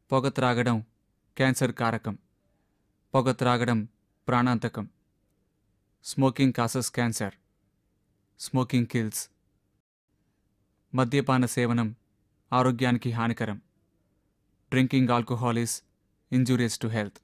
పొగ త్రాగడం క్యాన్సర్ కారకం పొగ త్రాగడం ప్రాణాంతకం smoking causes cancer smoking kills మద్యపాన సేవనం ఆరోగ్యానికి హానికరం drinking alcohol is injurious to health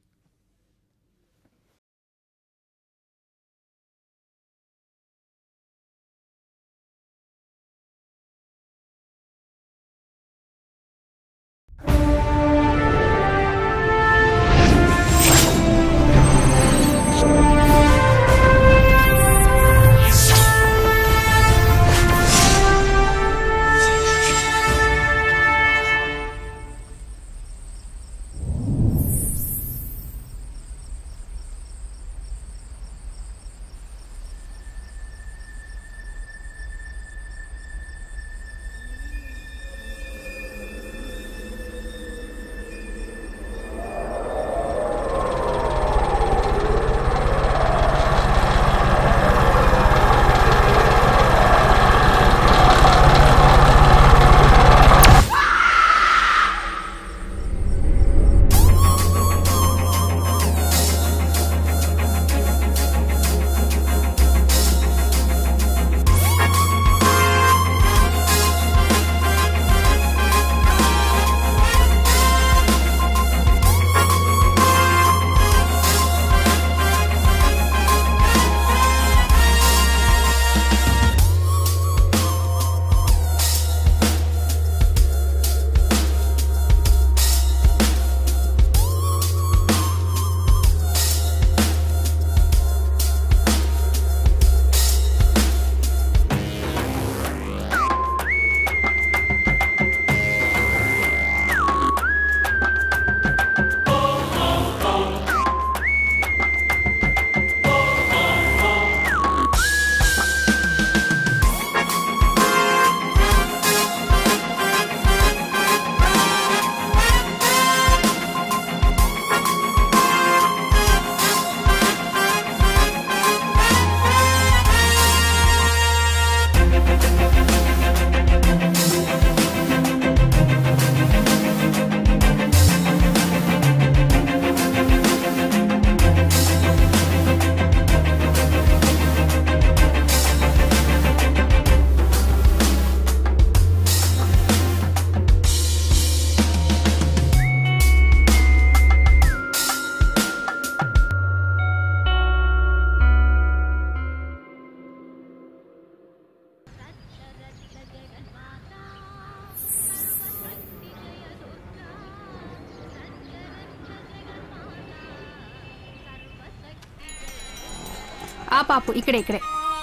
ఆ పాపు ఇక్కడే ఇక్కడే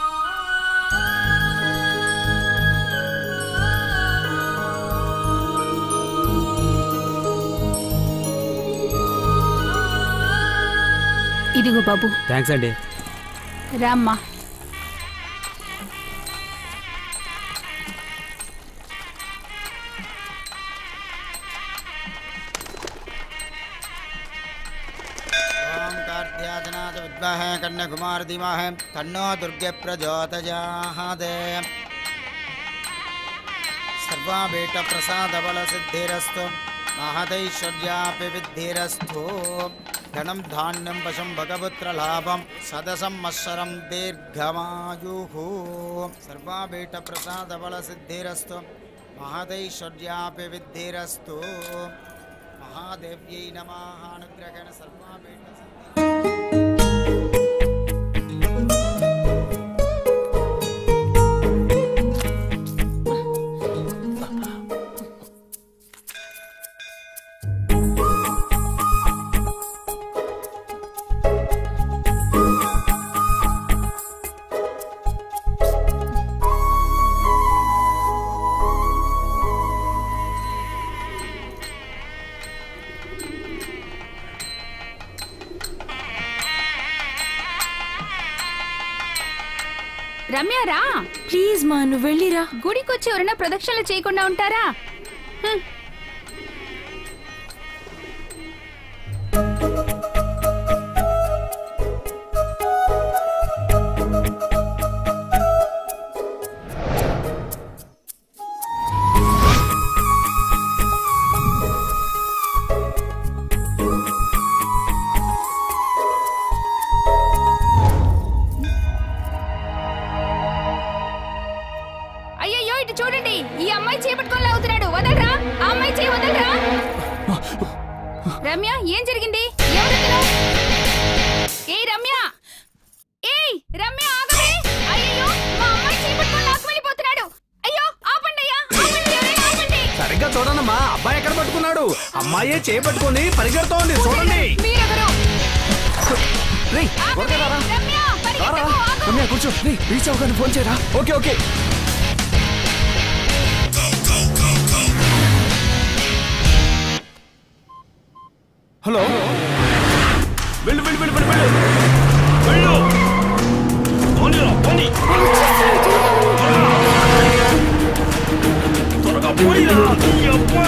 ఇదిగో బాబు థ్యాంక్స్ అండి రామ్మా ఓం కార్త్యాజనాథ విద్మహే కన్యకుమార ధీమహే తన్నో దుర్గే ప్రచోదయాదే సర్వాభీట ప్రసాద బల సిద్ధిరస్తు మహదైశ్వర్యాపి విద్ధిరస్తు ధనం ధాన్యం వశం భగపుత్ర లాభం సదసం మత్సరం దీర్ఘమాయు సర్వాభీట ప్రసాద బల సిద్ధిరస్తు మహదైశ్వర్యాపి విద్ధిరస్తు మహాదేవ్యై నమః అనుగ్రహణ సర్వాభీట సిద్ధి రమ్య రా ప్లీజ్ మా నువ్వు వెళ్ళిరా గుడికొచ్చి ఎవరైనా ప్రదక్షిణలు చేయకుండా ఉంటారా హ్మ్. ఇటు చూడండి ఈ అమ్మాయి చేపట్టుకోలే అవుతున్నాడు వదలరా ఆ అమ్మాయి చేయి వదలరా రమ్య ఏం జరిగింది ఎవరిద్దరు ఏయ్ రమ్య ఏయ్ రమ్య ఆగవే అయ్యో మా అమ్మాయి చేపట్టుకొని లాక్కు వెళ్ళిపోతున్నాడు అయ్యో ఆపండి అయ్యా ఆపండి ఎవరైనా ఆపండి సరిగ్గా చూడండమ్మా అబ్బాయి ఎక్కడ పట్టుకున్నాడు అమ్మాయే చేపట్టుకొని పరిగెడుతోంది చూడండి మీరెవరు రేయ్, త్వరగా రారా. రమ్య రారా. పరిగెత్తకు, ఆగు. రమ్య కూర్చో రేయ్, రీచ్ అవ్వగానే ఫోన్ చేయరా ఓకే ఓకే హలో వెళ్ళు వెళ్ళు వెళ్ళు వెళ్ళు వెళ్ళు వెళ్ళు పోనీరా, పోనీ. త్వరగా పోనీరా. ఈ అబ్బా.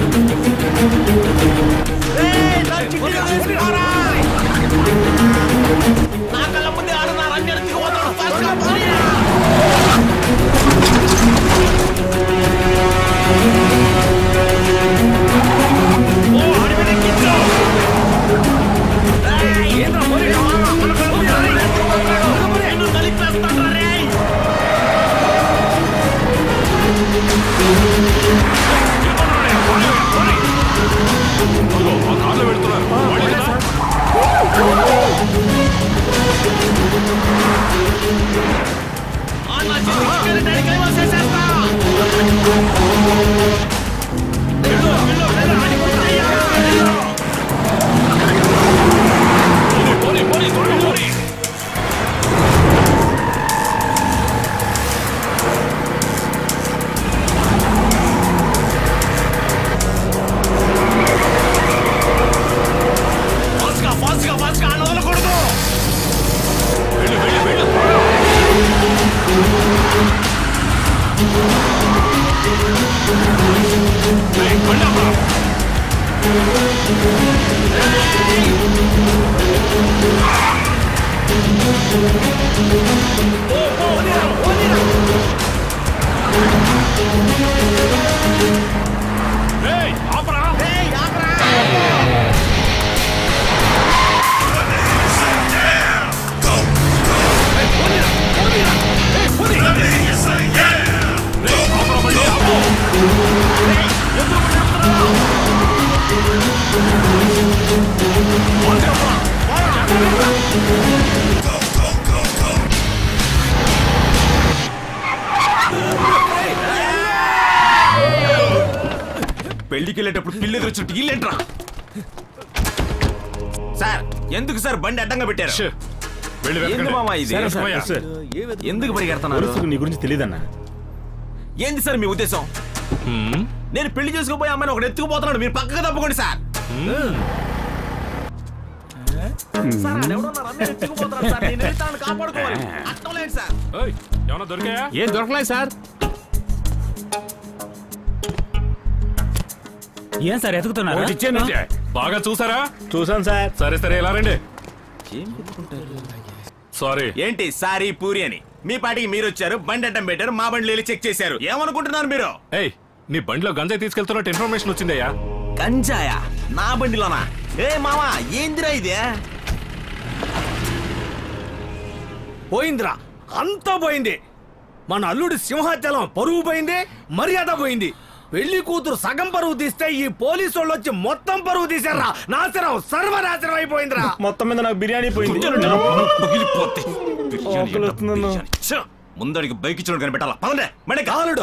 ఏయ్, నా చిట్టి తీసుకుని రారా. నా కళ్ళ ముందే ఆడు నా రండి ఎత్తుకుపోతాడు. fast గా పోనీరా. ఓ, ఆడి మీద ఎక్కించు. ఏయ్, ఏంట్రా పోనీరా. పోనీరా, రేయ్. నిన్ను నలిపేస్తాడ్రా, రేయ్. ఆ, నా చేతికి చిక్కేది డాడీ కైవసేసేస్తా. వెళ్ళు, వెళ్ళు, వెళ్ళు, ఆడిపోతాయ్యా, వెళ్ళు. పోనీ, పోనీ, త్వరగా పోనీ. ఫాస్ట్గా, ఫాస్ట్గా, ఫాస్ట్గా, ఆడ వదలకూడదు. వెళ్ళు, వెళ్ళు, వెళ్ళు, త్వరగా. ఏయ్, బండి ఆపరా. ఓ, ఓ, వదిలేరా, వదిలేరా. ఏయ్, ఆపరా. ఏయ్, ఆపరా. ఏయ్, పోనీరా, పోనీరా. ఏయ్, పోనీ. ఏయ్, ఆపరా బండి, ఆపు. ఏయ్, ఎదురు బండి ఆపుతున్నావా? బండి ఆపరా. పోరా, జాగ్రత్తగా. పెళ్లికి వెళ్ళేటప్పుడు పిల్లి ఎదురొచ్చినట్టు ఇల్లేంట్రా సార్ ఎందుకు సార్ బండి అడ్డంగా పెట్టారు ఏంది మామా ఇది ఎందుకు పరిగెడుతున్నారు నీ గురించి తెలియదన్నా ఏంది సార్ మీ ఉద్దేశం నేను పెళ్లి చేసుకోబోయే అమ్మాయిని ఒకటి ఎత్తుకుపోతున్నాడు మీరు పక్కగా తప్పుకోండి సార్ సార్, ఆడెవడో నా రమ్యని ఎత్తుకుపోతున్నాడు సార్. నేను వెళ్ళి తనని కాపాడుకోవాలి. అర్థం లేదు సార్. ఏమన్నా దొరికాయా ఏం దొరకలేదు సార్ ఏం సార్ ఎతుకుతున్నారా ఒకటి ఇచ్చాను బాగా చూసారా చూసాను సార్ సరే సరే ఎలా రండి సారీ ఏంటి సారీ పూరి అని మీ పాటికి మీరు వచ్చారు బండి అడ్డం పెట్టారు మా బండి వెళ్ళి చెక్ చేశారు ఏమనుకుంటున్నారు మీరు ఏయ్ నీ బండిలో గంజాయి తీసుకెళ్తున్నట్టు ఇన్ఫర్మేషన్ వచ్చిందయ్యా గంజాయా నా బండిలోనా ఏ మామా ఏందిరా ఇదే పోయిందిరా అంతా పోయింది మన అల్లుడి సింహాచలం పరువు పోయింది మర్యాద పోయింది పెళ్లి కూతురు సగం పరువు తీస్తే ఈ పోలీసు వాళ్ళు వచ్చి మొత్తం పరువు తీశారా నాశనం సర్వనాశనం అయిపోయిందిరా మొత్తం మీద నాకు బిర్యానీ పోయింది పగిలిపోతే ఆకలి వస్తుందన్నా. ముందడికి బైక్ ఇచ్చిన కనిపెట్టాలా పదండి మేడే కాలుడు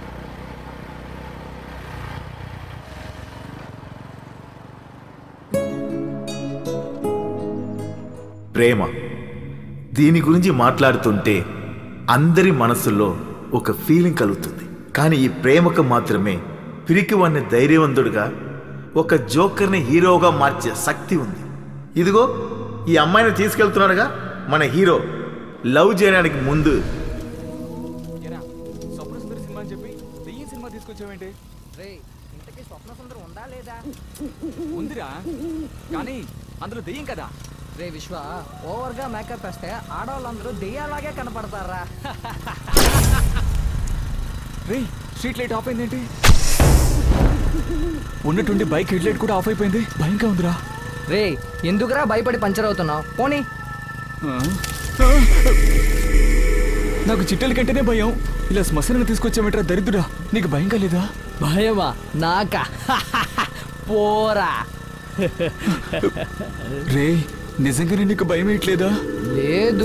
ప్రేమ దీని గురించి మాట్లాడుతుంటే అందరి మనసుల్లో ఒక ఫీలింగ్ కలుగుతుంది కానీ ఈ ప్రేమకు మాత్రమే పిరికివాణ్ణి ధైర్యవంతుడిగా ఒక జోకర్ని హీరోగా మార్చే శక్తి ఉంది ఇదిగో ఈ అమ్మాయిని తీసుకెళ్తున్నాడుగా మన హీరో లవ్ చేయడానికి ముందు స్వప్న సుందరి సినిమా అని చెప్పి దెయ్యం సినిమా తీసుకొచ్చావేంటి ఉందిరా కానీ అందులో దెయ్యం కదా రే విశ్వ ఓవర్ గా మేకప్ వేస్తే ఆడవాళ్ళందరూ దెయ్యాలాగే కనపడతారా రే స్ట్రీట్ లైట్ ఆఫ్ అయిందేంటి ఉన్నట్టుండి బైక్ హెడ్ లైట్ కూడా ఆఫ్ అయిపోయింది భయంగా ఉందిరా రే ఎందుకురా భయపడి పంచర్ అవుతున్నావు పోనీ నాకు చిట్టెల కంటేనే భయం ఇలా శ్మశానం తీసుకొచ్చామేట్రా దరిద్రుడా నీకు భయం కాలేదా భయమా నాకా పోరా రే నిజంగానే నీకు భయం వేయట్లేదా లేదు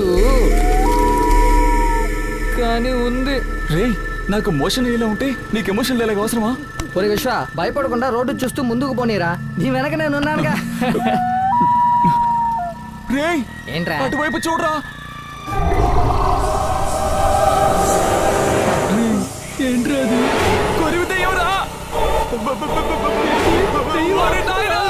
కానీ ఉంది రే నాకు మోషన్ ఇలా ఉంటే నీకు ఎమోషన్ లేలాగా అవసరమా ఒరే విశ్వ భయపడకుండా రోడ్డు చూస్తూ ముందుకు పోనీరా నీ వెనక నేను ఉన్నానుగా రే ఏంట్రా అటువైపు చూడరా ఏంట్రా అది కొరివి దెయ్యంరా ఒరే నాయనా!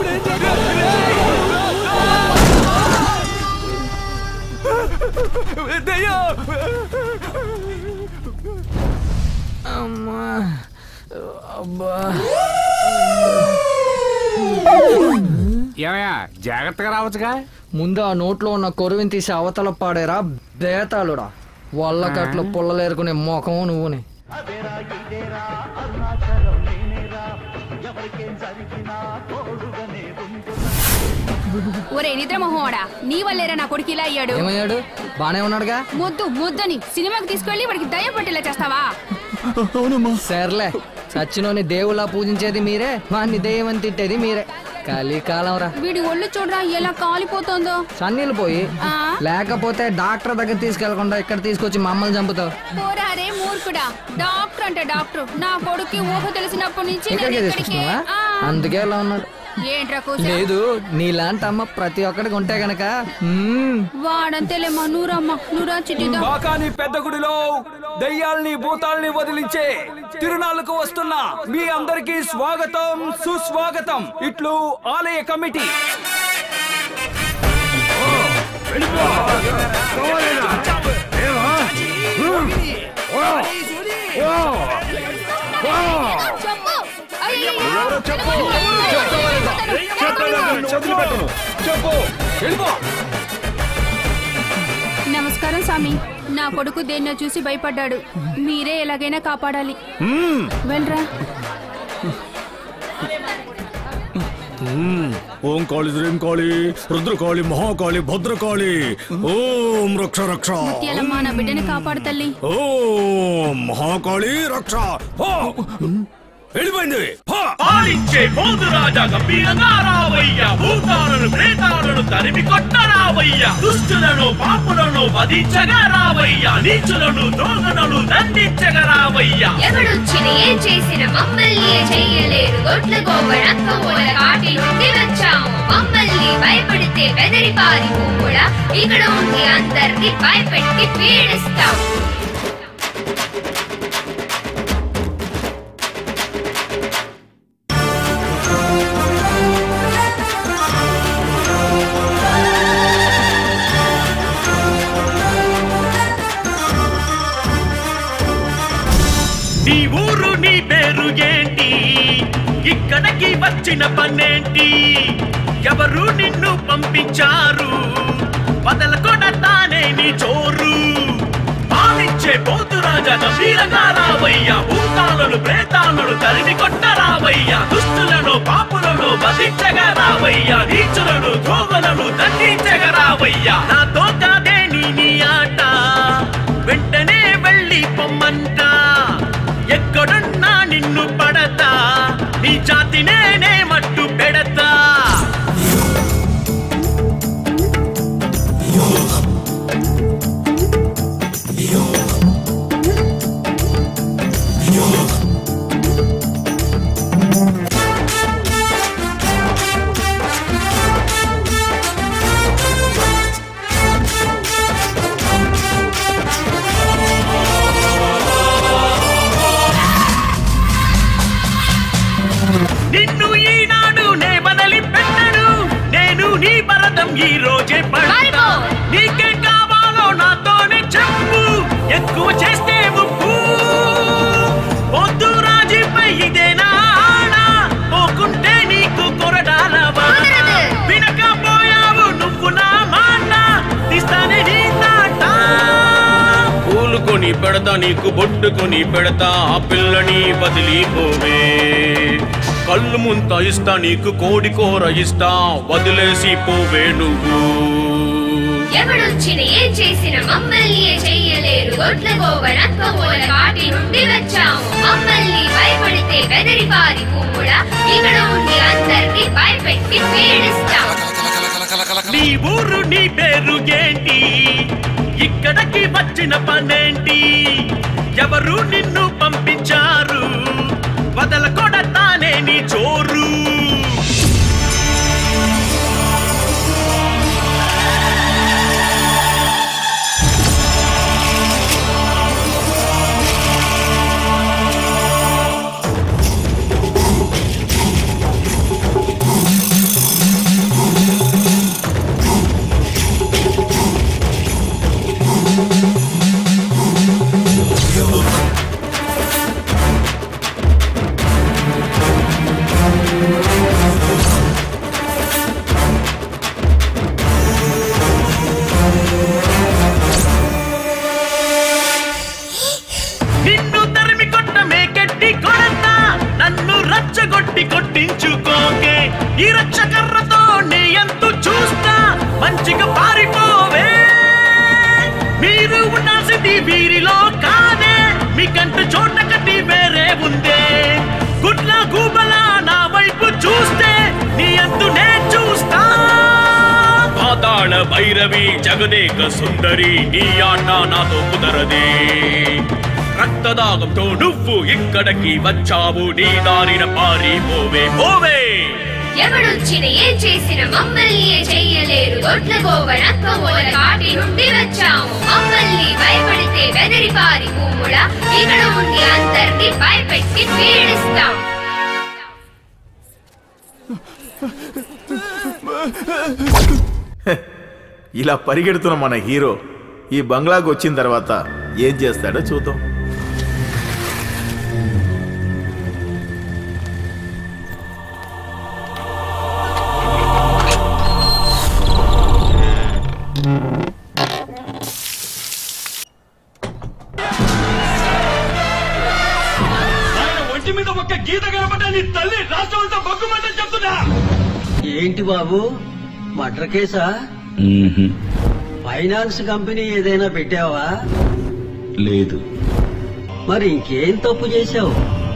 దెయ్యం! అమ్మా అబ్బా ఏమయ్యా జాగ్రత్తగా రావచ్చుగా ముందు ఆ నోట్లో ఉన్న కొరువిని తీసి అవతల పాడేరా బేతాళుడా వల్లకట్లు పుల్లలేరుకునే మొఖము నువ్వుని ఒరే నిద్ర మొహోడా నీ వల్లేరా నా కొడుకు ఇలా అయ్యాడు ఏమయ్యాడు బానే ఉన్నాడుగా ముద్దు ముద్దని సినిమాకి తీసుకెళ్లి వాడికి దయ్యం పట్టేలా చేస్తావా అవునమ్మా సర్లే సచ్చినోని దేవుళ్ళ పూజించేది మీరే వాన్ని దెయ్యమని తిట్టేది మీరే కలికాలం రా వీడి ఒళ్ళు చూడరా ఎలా కాలిపోతుందో సన్నీళ్ళు పోయి ఆ లేకపోతే డాక్టర్ దగ్గర తీసుకెళ్లకుండా ఇక్కడ తీసుకొచ్చి మమ్మల్ని చంపుతావు పోరా రే మూర్ఖుడా డాక్టర్ అంటే డాక్టర్ నా కొడుక్కి ఊహ తెలిసినప్పటి నుంచి నేను ఇక్కడికే ఇక్కడికే తీసుకొచ్చినావా ఆ, అందుకే ఇలా ఉన్నాడు ఏంట్రా కూసా లేదు నీలాంటి అమ్మ ప్రతి ఒక్కడికి ఉంటే గనక మ్మ్. వాడంతేలేమ్మా నూరమ్మ నూరా చిట్టిదా కాకాని పెద్ద గుడిలో దయ్యాల్ని భూతాల్ని వదిలించే తిరునాళ్ళకు వస్తున్న మీ అందరికీ స్వాగతం సుస్వాగతం ఇట్లు ఆలయ కమిటీ చెప్పు అయ్యయ్యో. చెప్పు వెళ్ళిపో నమస్కారం స్వామి నా కొడుకు దేన్నో చూసి భయపడ్డాడు మీరే ఎలాగైనా కాపాడాలి వెళ్ళరా ఓం కాళి శ్రీం కాళి రుద్రకాళి మహాకాళి భద్రకాళి ఓం రక్ష రక్ష ముత్యాలమ్మ నా బిడ్డని కాపాడు తల్లి ఓం మహాకాళి రక్ష ఓ! వెళ్ళిపోయింది పో! పాలించే పోతు రాజా గంభీరంగా రావయ్య భూతాలను ప్రేతాలను తరిమి కొట్టరావయ్య దుష్టులను పాపులను వధించగా రావయ్య నీచులను దోగనలు దండించగా రావయ్య ఎవడొచ్చిన ఏం చేసిన మమ్మల్ని ఏ చెయ్యలేరు గొడ్ల గోవడంక మూల కాటి నుండి వచ్చాము మమ్మల్ని భయపడితే బెదిరి పారి కూడా ఇక్కడ ఉండి అందరినీ భయపెట్టి పీడిస్తాం నీ ఊరు నీ పేరు ఏంటి ఇక్కడికి వచ్చిన పనేంటి ఎవరు నిన్ను పంపించారు వదలకొడతానే నీ చోరు పాలించే పోతు రాజా గంభీరంగా రావయ్య భూతాలను ప్రేతాలను తరిమి కొట్టరావయ్య దుష్టులను పాపులను వధించగా రావయ్య నీచులను ద్రోగులను దండించగా రావయ్య నాతో కాదే నీ నీ ఆట వెంటనే వెళ్ళి పొమ్మంట ఎక్కడున్నా నిన్ను పడతా నీ జాతి నేనే మట్టు పెడతా నిన్ను ఈనాడు నే బదలి పెట్టను నేను నీ భరతం ఈ రోజే పడతా నీకే కావాలో నాతోనే చెప్పు ఎక్కువ చేస్తే ముప్పు పొద్దు రాజీపై ఇదేనా ఆడ పోకుంటే నీకు కొరడాల వాన వినకపోయావు నువ్వు నా మాట తీస్తానే నీ తాట పూలు కొని పెడతా నీకు బొట్టు కొని పెడతా ఆ పిల్లని వదిలిపోవే కళ్ళు ముంత ఇస్తా నీకు కోడి కూర ఇస్తా వదిలేసి పోవే నువ్వు ఎవడొచ్చిన ఏం చేసిన మమ్మల్ని చెయ్యలేరు గొడ్ల గోవణత్వ మూల కాటి నుండి వచ్చాము మమ్మల్ని భయపడితే బెదరి పారి కూడా ఇక్కడ ఉండి అందరినీ భయపెట్టి పీడిస్తాం నీ ఊరు నీ పేరు ఏంటి ఇక్కడికి వచ్చిన పనేంటి ఎవరు నిన్ను పంపించారు వదలకొడతానే నీ చోరు నిన్ను తరిమి కొట్ట మేకెట్టి కొడతా నన్ను రచ్చగొట్టి కొట్టించుకోకే ఈ రచ్చకర్రతో నీ ఎంతు చూస్తా మంచిగా పారిపోవే మీరు ఉండాల్సింది వీరిలో కాదే మీకంటూ చోట కట్టి వేరే ఉందే గుడ్ల గూబల నా వైపు చూస్తే నీ అంతు నే చూస్తా పాతాళ భైరవి జగదేక సుందరి నీ ఆట నాతో కుదరదే రక్తదాగంతో నువ్వు ఇక్కడికి వచ్చావు నీ దారిన పారిపోవే పోవే ఎవడొచ్చిన ఏం చేసిన మమ్మల్ని చెయ్యలేరు గొడ్ల గోవణత్వ మూల కాటి నుండి వచ్చాము మమ్మల్ని భయపడితే బెదరి పారి కూడా ఇక్కడ ఉండి అందరినీ భయపెట్టి పీడిస్తాం ఇలా పరిగెడుతున్న మన హీరో ఈ బంగ్లాకు వచ్చిన తర్వాత ఏం చేస్తాడో చూద్దాం ఆయన ఒంటి మీద ఒక్క గీత కనపడ్డా నీ తల్లి రాష్ట్రం అంతా బొగ్గుమంటని చెప్తున్నా ఏంటి బాబు మటర్ కేసా ఫైనాన్స్ కంపెనీ ఏదైనా పెట్టావా లేదు మరి ఇంకేం తప్పు చేశావు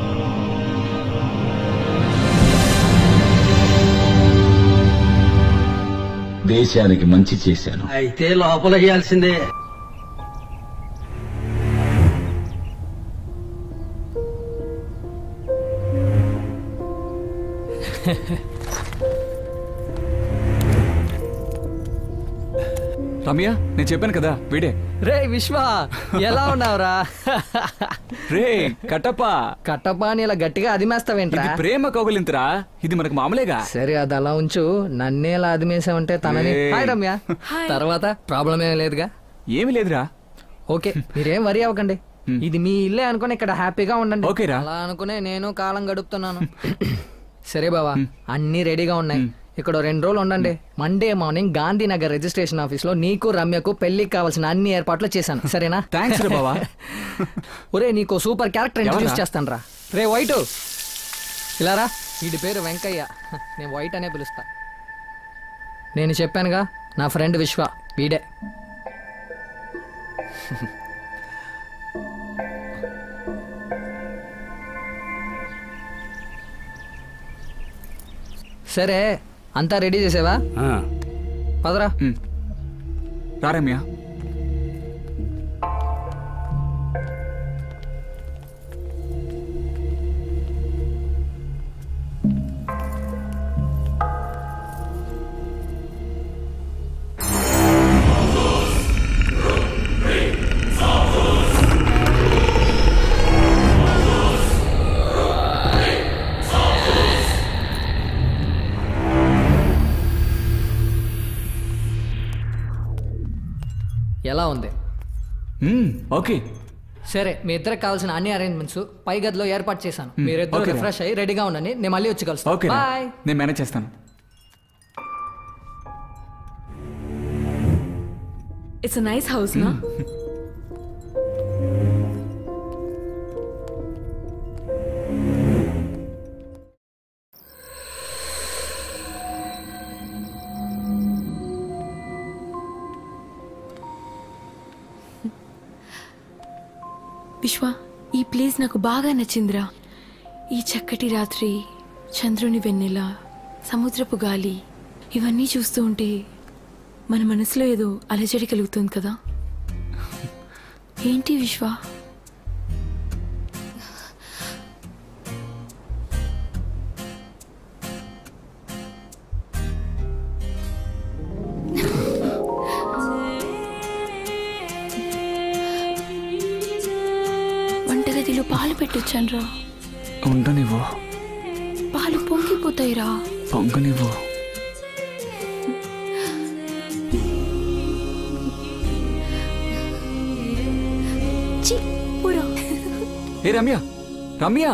దేశానికి మంచి చేశాను అయితే లోపల వేయాల్సిందే రమ్య నేను చెప్పాను కదా వీడే రే విశ్వ ఎలా ఉన్నావురా రే కట్టప్ప కట్టప్ప అని ఇలా గట్టిగా అదిమేస్తావేంట్రా ఇది ప్రేమ కౌగులింతరా ఇది మనకు మామూలేగా సరే అది అలా ఉంచు నన్నే ఇలా అదిమేసావంటే తనని ఏయ్. హాయ్ రమ్య తర్వాత ప్రాబ్లం ఏం లేదుగా ఏమి లేదురా ఓకే మీరేం వరి అవ్వకండి ఇది మీ ఇల్లే అనుకుని ఇక్కడ హ్యాపీగా ఉండండి ఓకేరా. అలా అనుకునే నేను కాలం గడుపుతున్నాను సరే బావా అన్ని రెడీగా ఉన్నాయి ఇక్కడ రెండు రోజులు ఉండండి Monday morning Gandhinagar registration office లో నీకు రమ్యకు పెళ్లికి కావాల్సిన అన్ని ఏర్పాట్లు చేశాను సరేనా థ్యాంక్స్ రా బావా. ఒరే నీకు సూపర్ క్యారెక్టర్ ఇంట్రడ్యూస్ ఎవరా? చేస్తాను రా రే వైట్ ఇలారా వీడి పేరు వెంకయ్య నేను వైట్ అనే పిలుస్తా నేను చెప్పానుగా నా ఫ్రెండ్ విశ్వ వీడే సరే అంతా రెడీ చేసావా పదరా రా రమ్య ఎలా ఉంది ఓకే సరే మీ ఇద్దరికి కావాల్సిన అన్ని అరేంజ్మెంట్స్ పై గదిలో ఏర్పాటు చేశాను మ్మ్. మీరిద్దరు ఓకేరా. రిఫ్రెష్ అయ్యి రెడీగా ఉండండి నేను మళ్ళీ వచ్చి కలుస్తాను ఓకే బాయ్ నేను మేనేజ్ చేస్తాను ఇట్స్ నైస్ హౌస్ నా విశ్వ ఈ ప్లేస్ నాకు బాగా నచ్చిందిరా ఈ చక్కటి రాత్రి చంద్రుని వెన్నెల సముద్రపు గాలి ఇవన్నీ చూస్తూ ఉంటే మన మనసులో ఏదో అలజడి కలుగుతుంది కదా ఏంటి విశ్వ వంటగదిలో పాలు పెట్టొచ్చానురా ఉండనివ్వు పాలు పొంగిపోతాయిరా పొంగనివ్వు చి పురా ఏ రమ్య రమ్య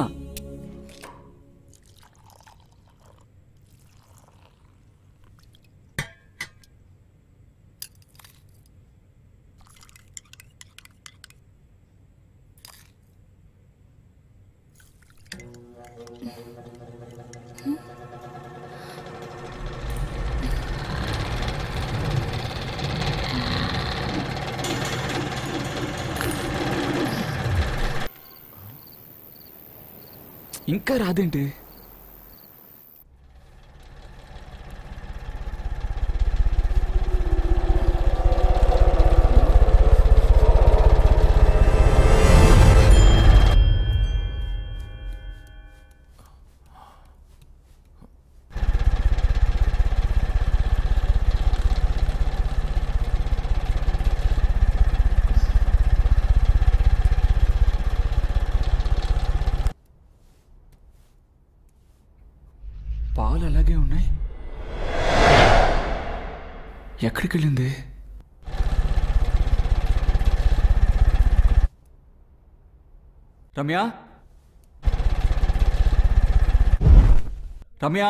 ఇంకా రాదేంటి పాలు అలాగే ఉన్నాయి ఎక్కడికి వెళ్ళింది రమ్య రమ్య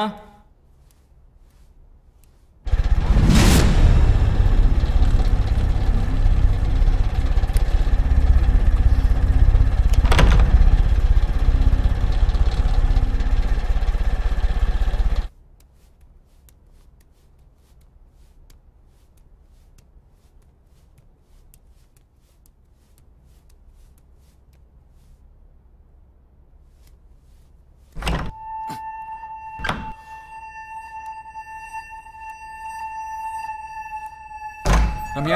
రమ్య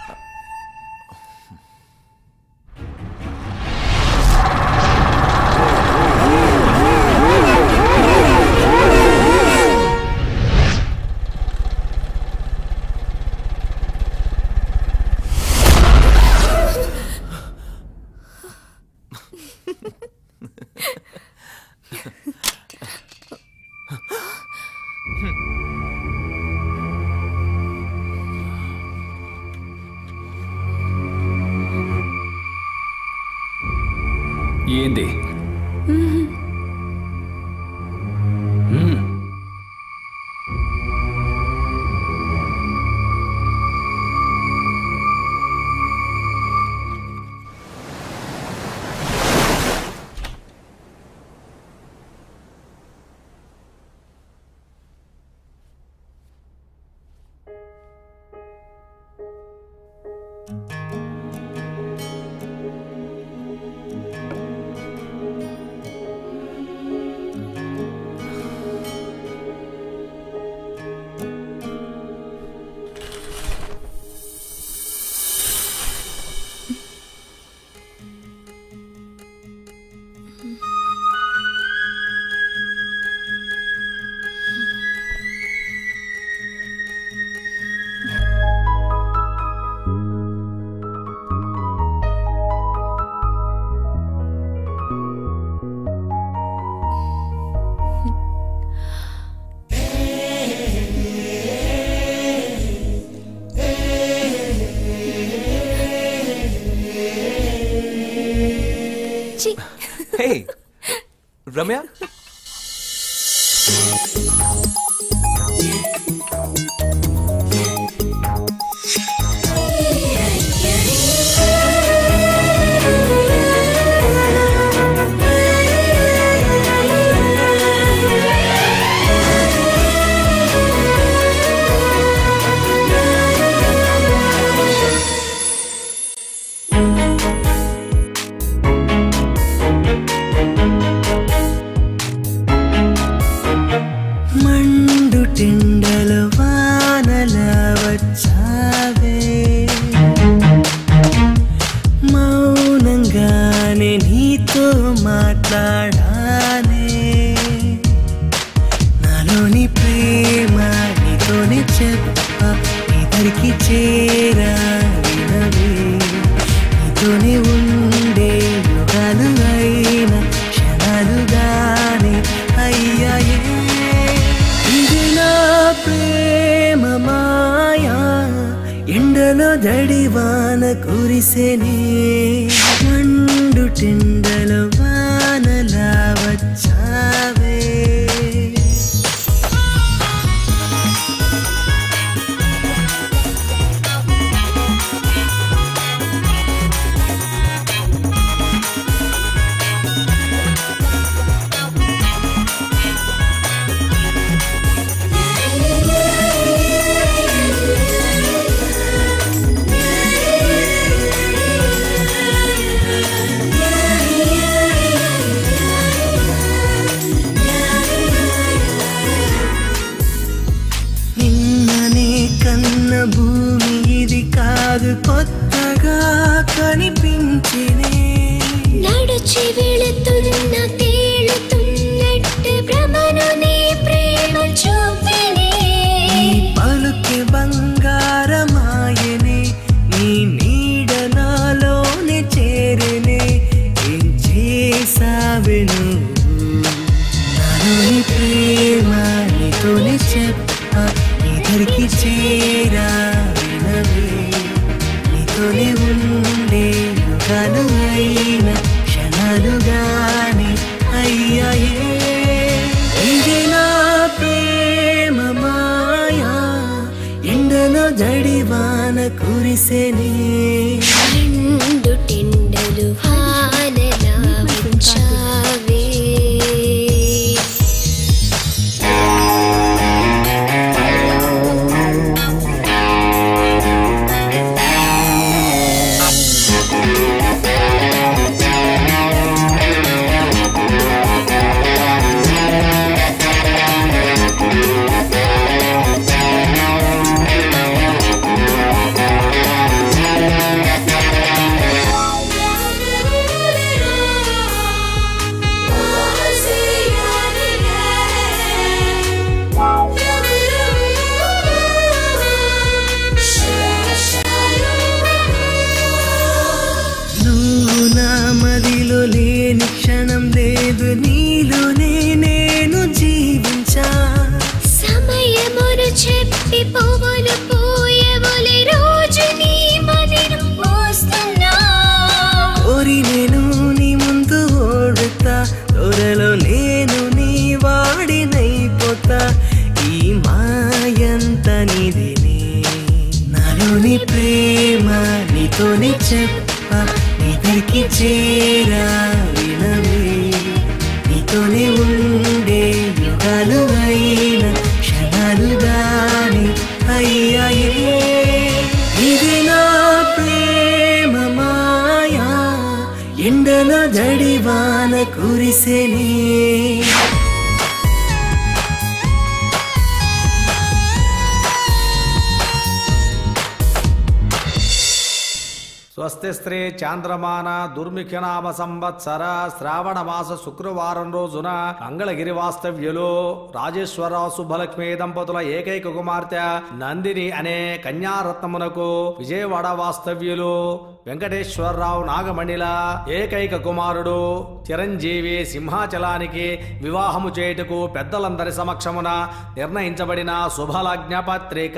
ఏంది మ్మ్. చి హే రమ్య నీతో మాట్లాడానే నాలోని ప్రేమ నీతోనే చెప్ప ఇద్దరికి చేరా వినవే నీతోనే ఉండే యుగాలు అయిన క్షణాలుగానే అయ్యాయే ఇది నా ప్రేమ మాయా ఎండలో దడివాన కురిసెనే మండు టెండల వానలా వచ్చావే నిన్ననే కన్న భూమి ఇది కాదు కొత్తగా కనిపించినే నడిచి వెళుతున్న తేలుతున్నట్టు భ్రమను నీ ప్రేమ చూపినే నీ పలుకే బంగారమాయనే నీ నీడ నాలోనే చేరనే ఏం చేసావే నువ్వు నాలోని ప్రేమ నీతోనే చెప్ప ఇద్దరికి చేరా వినవే నీతోనే ఉండే యుగాలు అయిన క్షణాలుగానే అయ్యాయే ఇది నా ప్రేమ మాయా ఎండలో జడివాన కురిసెనే రెండు టెండలు వానలా వచ్చావే నువ్వు నా మదిలో లేని క్షణం లేదు నీలోనే నేను జీవించా సమయమును చెప్పి పువ్వులు పూయవులే రోజు నీ మదిను పోస్తున్నా కోరి నేను నీ ముందు ఓడుతా త్వరలో నేను నీ వాడినైపోతా ఈ మాయంత నీదేనే నాలోని ప్రేమ నీతోనే చెప్ప నీదరికి చేరా వినవే నీతోనే ఉండే యుగాలు అయిన క్షణాలుగానే అయ్యాయే ఇది నా ప్రేమ మాయా ఎండలో జడివాన కురిసెనే స్వస్తి స్త్రీ చాంద్రమాన దుర్మిఖనామ సంవత్సర శ్రావణ మాస శుక్రవారం రోజున మంగళగిరి వాస్తవ్యులు రాజేశ్వరరావు శుభలక్ష్మి దంపతుల ఏకైక కుమార్తె నందిని అనే కన్యారత్నమునకు విజయవాడ వాస్తవ్యులు వెంకటేశ్వరరావు నాగమణిల ఏకైక కుమారుడు చిరంజీవి సింహాచలానికి వివాహము చేయుటకు పెద్దలందరి సమక్షమున నిర్ణయించబడిన శుభలగ్న పత్రిక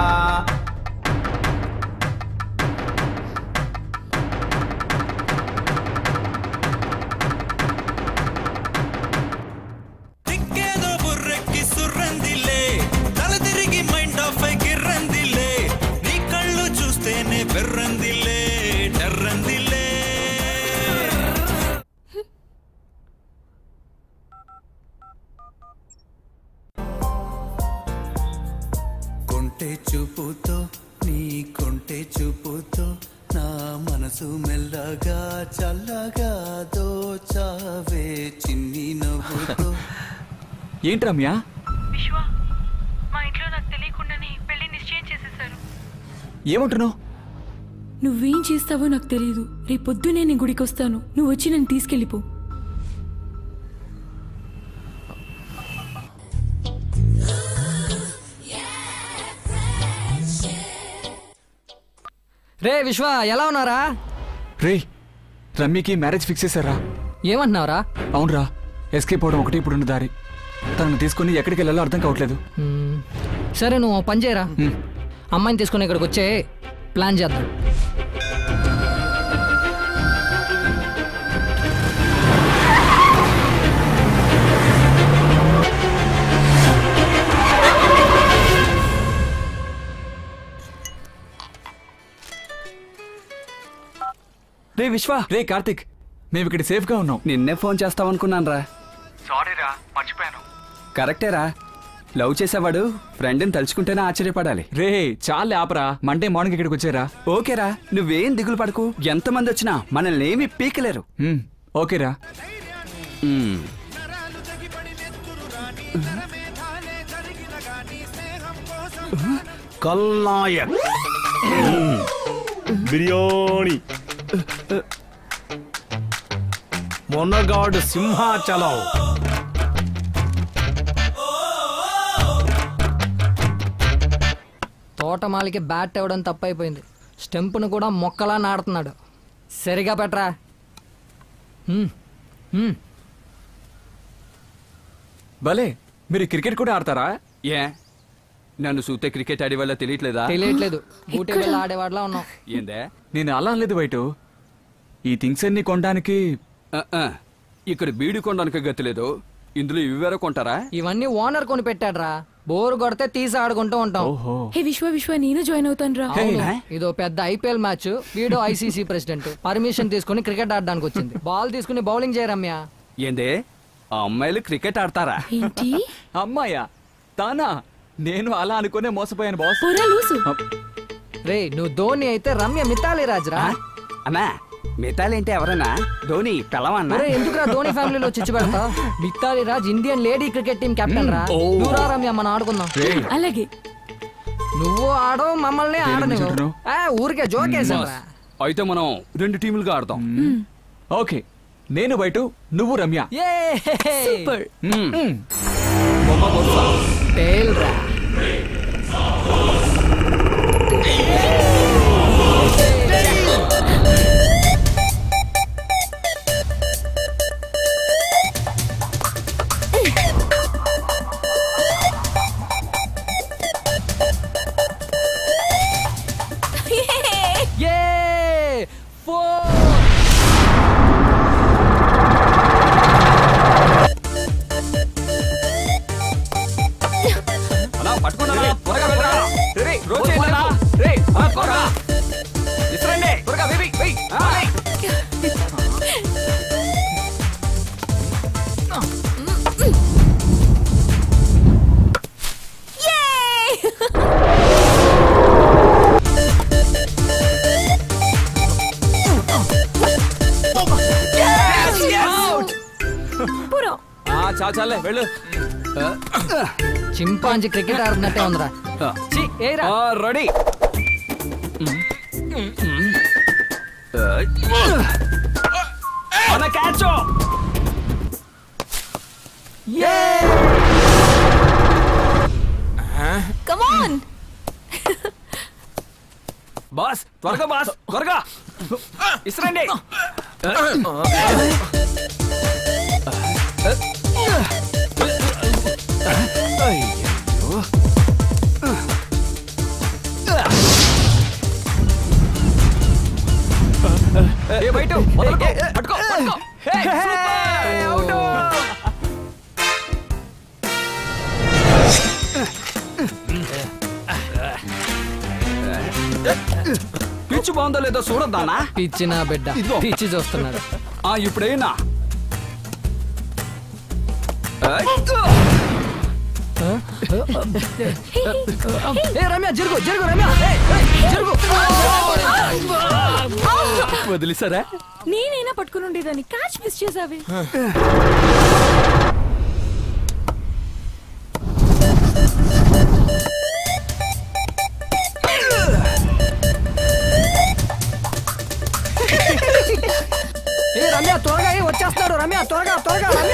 ఏదో బుర్రెక్కి సుర్రందిలే తల తిరిగి మైండ్ ఆఫ్ గిర్రందిలే నీ కళ్ళు చూస్తేనే బెర్రందిలే డర్రందిలే కొంటె చూపుతో నీ కొంటె చూపుతో నా మనసు మెల్లగా చల్లగా దోచావే చిన్ని నవ్వుతో ఏంటి రమ్య విశ్వ మా ఇంట్లో నాకు తెలియకుండానే పెళ్లి నిశ్చయం చేసేశారు ఏమంటున్నావు నువ్వేం చేస్తావో నాకు తెలియదు రేపొద్దునే నేను గుడికి వస్తాను నువ్వు వచ్చి నన్ను తీసుకెళ్ళిపో రే విశ్వ ఎలా ఉన్నారా రే రమ్మికి మ్యారేజ్ ఫిక్స్ చేశారా ఏమంటున్నావురా అవునరా ఎస్కేప్ అవడం ఒకటి ఇప్పుడున్న దారి తనను తీసుకుని ఎక్కడికి వెళ్ళాలో అర్థం కావట్లేదు మ్మ్. సరే నువ్వు ఓ పని చేయరా అమ్మాయిని తీసుకుని ఇక్కడికి వచ్చే ప్లాన్ చేద్దాం రే విశ్వ రే కార్తిక్ మేము ఇక్కడ సేఫ్ గా ఉన్నాం నిన్నే ఫోన్ చేస్తావనుకున్నాను రా సారీ రా మర్చిపోయాను కరెక్టేరా లవ్ చేసేవాడు ఫ్రెండ్ని తలుచుకుంటేనే ఆశ్చర్యపడాలి రే చాలే ఆపరా మండే మార్నింగ్ ఇక్కడికి వచ్చారా ఓకేరా నువ్వేం దిగులు పడకు ఎంతమంది వచ్చినా మనల్ని ఏమీ పీకలేరు ఓకేరా మ్మ్. కల్నాయక్ బిర్యానీ మొన్నగాడు సింహాచలం తోటమాలికి బ్యాట్ ఇవ్వడం తప్పైపోయింది స్టెంప్ను కూడా మొక్కలా నాడుతున్నాడు సరిగా పెట్టరా మ్మ్. మ్మ్. భలే మీరు క్రికెట్ కూడా ఆడతారా ఏ నన్ను చూస్తే క్రికెట్ ఆడే వాళ్ళ తెలియట్లేదా తెలియట్లేదు ఊటే వెళ్ళి ఆడేవాడిలా ఉన్నాం ఏందే నేను అలా అనలేదు బయట ఈ థింగ్స్ అన్ని కొనడానికి ఆ, ఆ. ఇక్కడ బీడి కొనడానికి గతి లేదు ఇందులో ఇవి వేరే కొంటారా ఇవన్నీ ఓనర్ కొని పెట్టాడ్రా బోరు కొడితే తీసి ఆడుకుంటూ ఉంటాం హే విశ్వ విశ్వ నేను జాయిన్ అవుతాను రా అవును. ఇదో పెద్ద ఐపీఎల్ మ్యాచ్ వీడో ఐసీసీ ప్రెసిడెంట్ పర్మిషన్ తీసుకుని క్రికెట్ ఆడడానికి వచ్చింది బాల్ తీసుకుని బౌలింగ్ చేయరమ్యా ఏందే ఆ అమ్మాయిలు క్రికెట్ ఆడతారా ఏంటి అమ్మాయా తానా నేను అలా అనుకునే మోసపోయాను బాస్ రే నువ్వు ధోని అయితే రమ్య మితాలి రాజురా అన్నా మిగతాలేంటి ఎవరన్నా ధోని పిలవన్నా అరే ఎందుకురా ధోని ఫ్యామిలీలో చిచ్చు పెడతా Mithali Raj Indian lady cricket team captain రా ఓ. నువ్వు రా రమ్య మనం ఆడుకుందాం అలాగే నువ్వు ఆడవు మమ్మల్ని ఆడని చెప్తున్నావు? ఊరికే జోకేసాను బాస్, అయితే మనం రెండు టీములుగా ఆడదాం ఓకే నేను బయట నువ్వు రమ్య సూపర్ మ్మ్. టేల్ రా ఏ ఫోర్ అన్నా, పట్టుకున్నానా? త్వరగా వెళ్ళరా. రే, రే, రోజు చేయండినా. రే, ఆ, త్వరగా. విసిరండి. త్వరగా, వెయ్, వెయ్, వెయ్. ఆ, వెయ్. ఆ, చా చాలే వెళ్ళు చింపాంజీ క్రికెట్ ఆడుతున్నట్టే ఉందిరా ఛీ, ఏరా ఆ, రెడీ మన క్యాచ్ కమ్ ఆన్ బాస్ త్వరగా బాస్ త్వరగా ఇసరండి ఏ బయట వదలకో, పట్టుకో, పట్టుకో. హే, సూపర్, అవుట్. పిచ్చు బాగుందో లేదో చూడొద్దానా పిచ్చి నా బిడ్డ ఇదిగో. పిచ్చి చూస్తున్నాడు ఆ ఇప్పుడేనా ఏ రమ్య జరుగు జరుగు రమ్య ఏయ్, ఏయ్, జరుగు వదిలేసారా నేనైనా పట్టుకుని ఉండేదాన్ని క్యాచ్ మిస్ చేసావే రమ్య త్వరగా త్వరగా రమ్య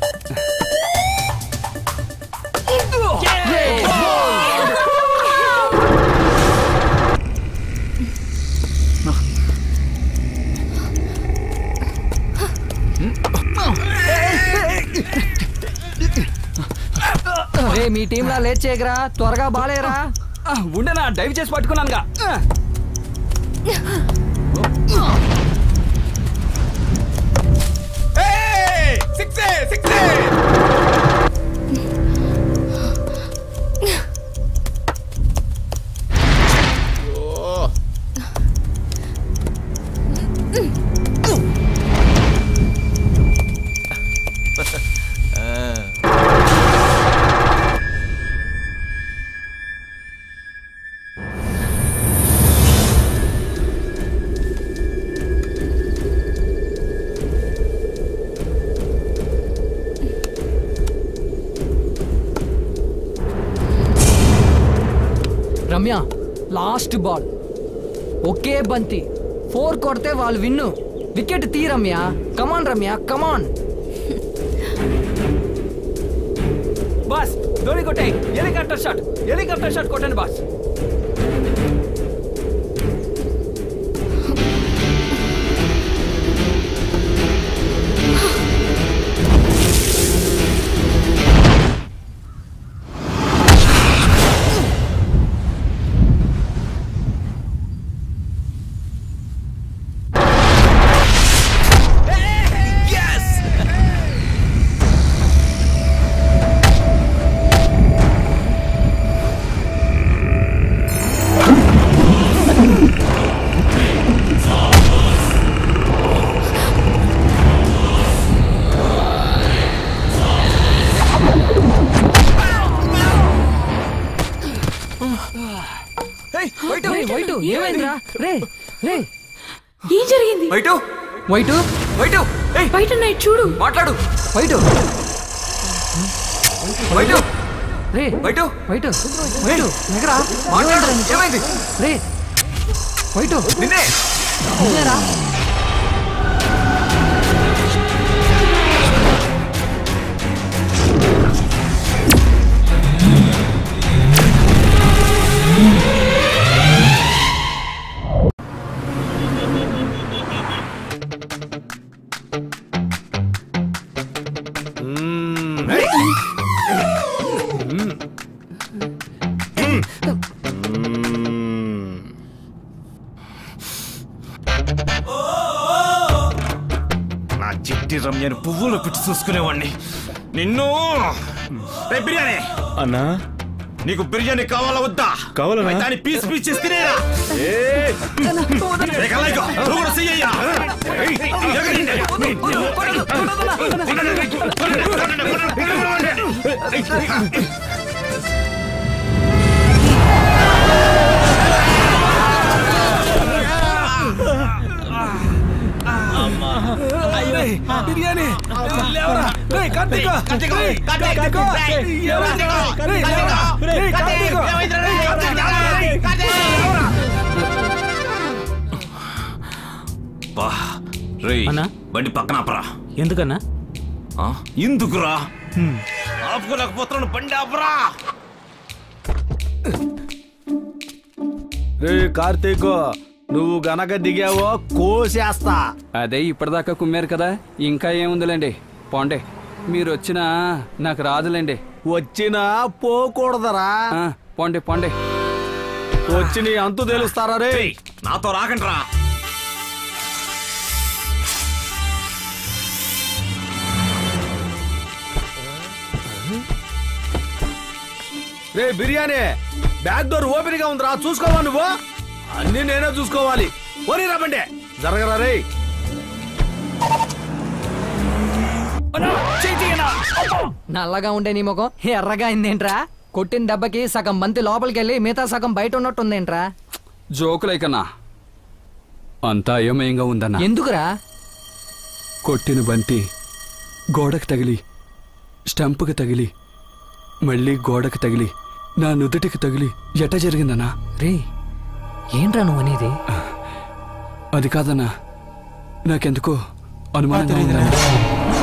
రే మీ టీంలా లేట్ చేయకరా త్వరగా బాలేరా ఉండనా డైవ్ చేసి పట్టుకున్నానుగా రమ్య లాస్ట్ బాల్ ఒకే బంతి ఫోర్ కొడితే వాళ్ళు విన్ను వికెట్ తీ Ramya come on Ramya come on boss Dhoni కొట్టాయి హెలికాప్టర్ షాట్ హెలికాప్టర్ షాట్ కొట్టండి బాస్ రే, వైటు ఏమైందిరా రే రే ఏం జరిగింది వైటు వైటు వైటు బయట నైట్ చూడు మాట్లాడు వైటు వైటు రే వైటు వైటు వైటు ఎగరా మాట్లాడు ఏమైంది రే వైటు నిన్నే నిన్నేరా నా చిట్టి రమ్యని పువ్వులు పెట్టి చూసుకునేవాడిని నిన్ను రే బిర్యానీ అన్నా నీకు బిర్యానీ కావాలా వద్దా కావాలన్నా. అయితే దాన్ని పీస్ పీస్ చేసి తినేరా రే కల్లాయికో, నువ్వు కూడా చెయ్యయ్యా. ఏయ్, ఎగరండి. బిర్యానీ లేవరా రేయ్ కార్తీక కార్తీక, రేయ్, కార్తీక, కార్తీక, రేయ్, రేయ్, ఏమైందిరా? రేయ్, లేవరా? రేయ్, కార్తీక, రేయ్, కార్తీక, లేవరా? బా రేయ్ అన్నా? బండి పక్కన ఆపరా ఎందుకన్నా ఆ? ఎందుకురా ఆపుకోలేకపోతున్నాను బండి ఆపరా రే కార్తీక్ నువ్వు గనక దిగావో కోసేస్తా అదే ఇప్పటిదాకా కుమ్మారు కదా ఇంకా ఏముందిలేండి పోండే మీరు వచ్చినా నాకు రాదులేండి వచ్చినా పోకూడదరా ఆ, పోండి పోండి వచ్చి నీ అంతు తెలుస్తారా రే ఏయ్, నాతో రాకండి రా రే బిర్యానీ బ్యాక్ డోర్ ఓపెన్ గా ఉందిరా చూసుకోవా నువ్వు అన్ని నేనే చూసుకోవాలి పోనీ రాబండి జరగరా రే నల్లగా ఉండే నీ ముఖం ఎర్రగా అయిందేంట్రా కొట్టిన దెబ్బకి సగం బంతి లోపలికి వెళ్ళి మిగతా సగం బయట ఉన్నట్టుందేంట్రా జోకులైకన్నా అంతా అయోమయంగా ఉందన్నా ఎందుకురా కొట్టిన బంతి గోడకు తగిలి స్టంపుకి తగిలి మళ్ళీ గోడకు తగిలి నా నుదుటికి తగిలి ఎట జరిగిందన్నా రే ఏంట్రా నువ్వు అనేది అది కాదన్నా నాకెందుకో అనుమానంగా ఉందన్నా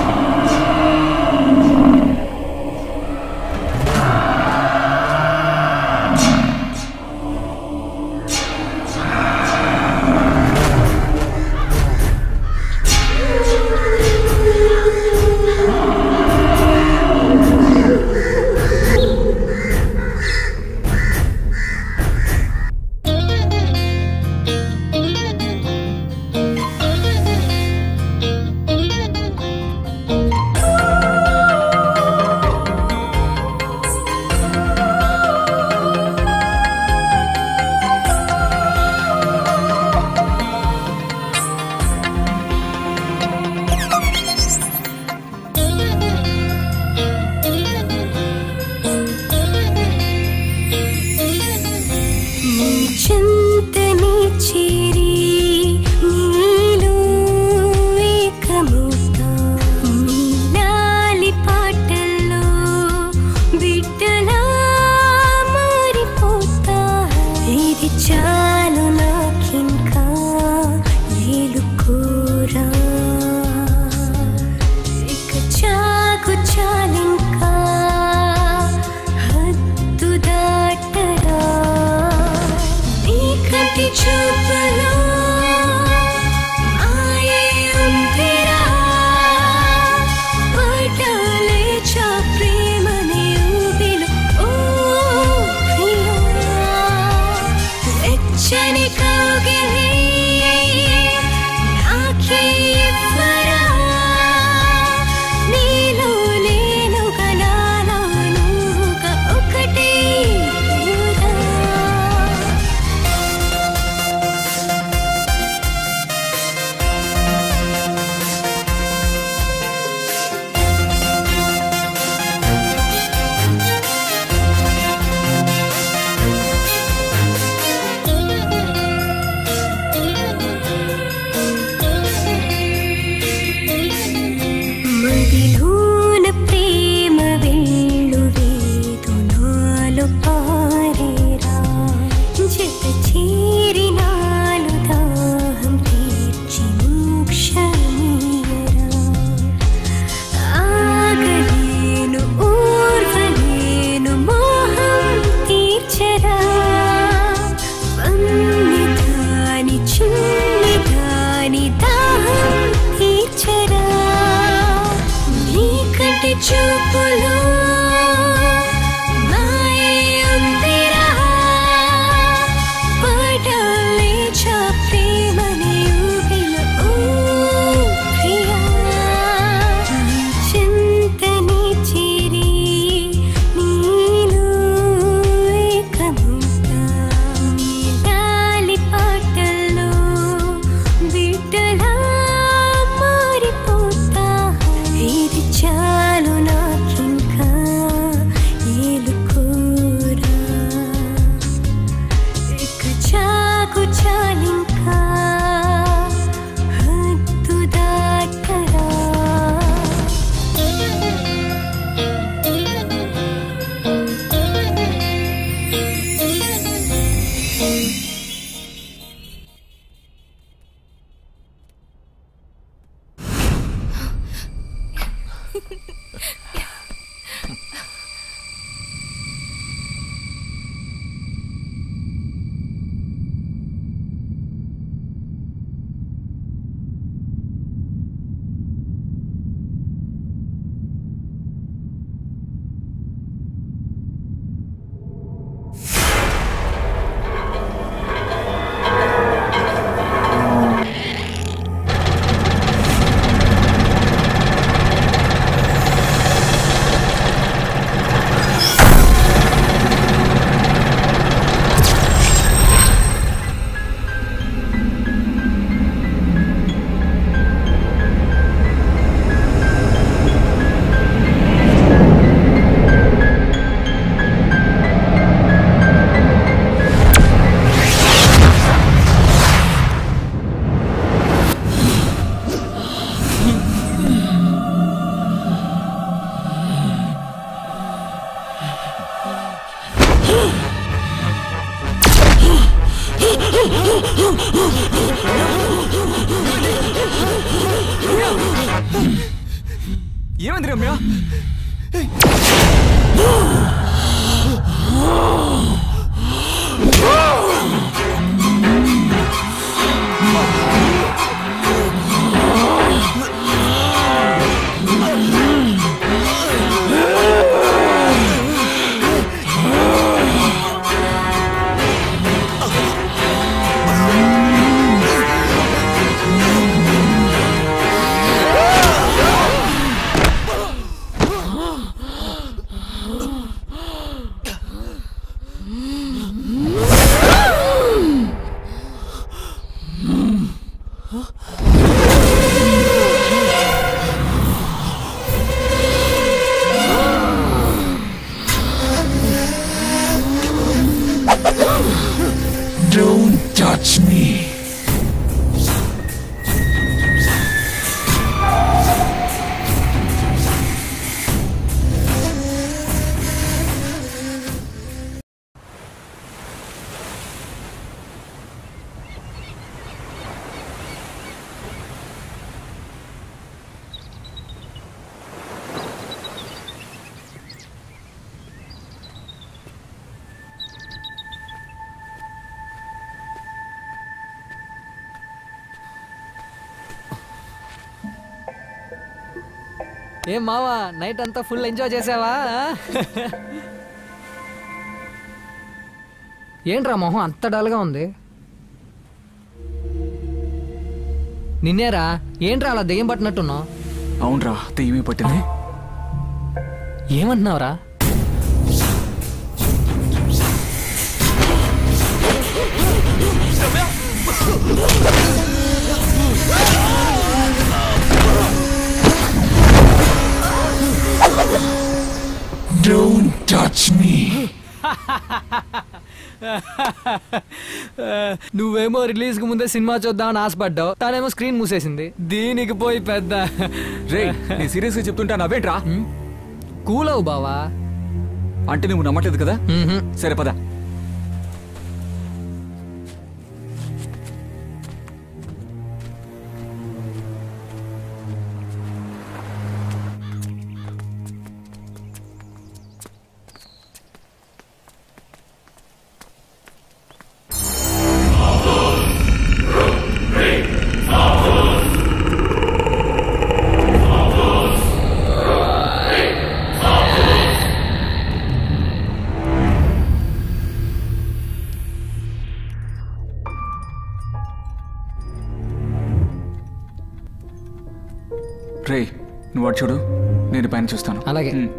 చూపులో ఆయే ఉందిరా పటాలే చా ప్రేమని ఊబిలో ఓ ప్రియా వెచ్చని కౌగిలి నాకే ఇవ్వరా నీలో నేనుగా నాలో నువ్వుగా ఒకటే ఊరా మదిలోన ప్రేమ వెళ్ళు వేదు నాలో పారేరా జత చేరి నాలు దాహం తీర్చి మోక్షమీయరా ఆగలేను ఊర్వలేను మోహం తీర్చరా వన్నిదాని చిన్నిదాని దాహం తీర్చరా నీకంటి చూపులో మాయే ఉందిరా పడాలే చా ప్రేమని ఊబిలో ఓ ప్రియా చింతని చేరి నీలో ఏకమవుతా నీ గాలి పాటల్లో బిడ్డలా మారిపోతా ఇది చాలు నాకింకా ఏలుకోరా ఇక చాకు చాలింకా హద్దు దాటరా ఏమైంది రమ్య ఏం మావా నైట్ అంతా ఫుల్ ఎంజాయ్ చేసావా ఆ? ఏంట్రా మొహం అంత డల్గా ఉంది నిన్నేరా ఏంట్రా అలా దెయ్యం పట్టినట్టున్నావు అవునరా దెయ్యమే పట్టింది ఏమంటున్నావురా Don't touch me. నువ్వేమో రిలీజ్ కు ముందే సినిమా చూద్దామని ఆశపడ్డావు తానేమో స్క్రీన్ మూసేసింది దీనికి పోయి పెద్ద రే నేను సీరియస్ గా చెప్తుంటా నవ్వేంట్రా కూల్ అవు బావా అంటే నువ్వు నమ్మట్లేదు కదా సరే పద రే నువ్వు అటు చూడు నేను పైన చూస్తాను అలాగే ఉమ్.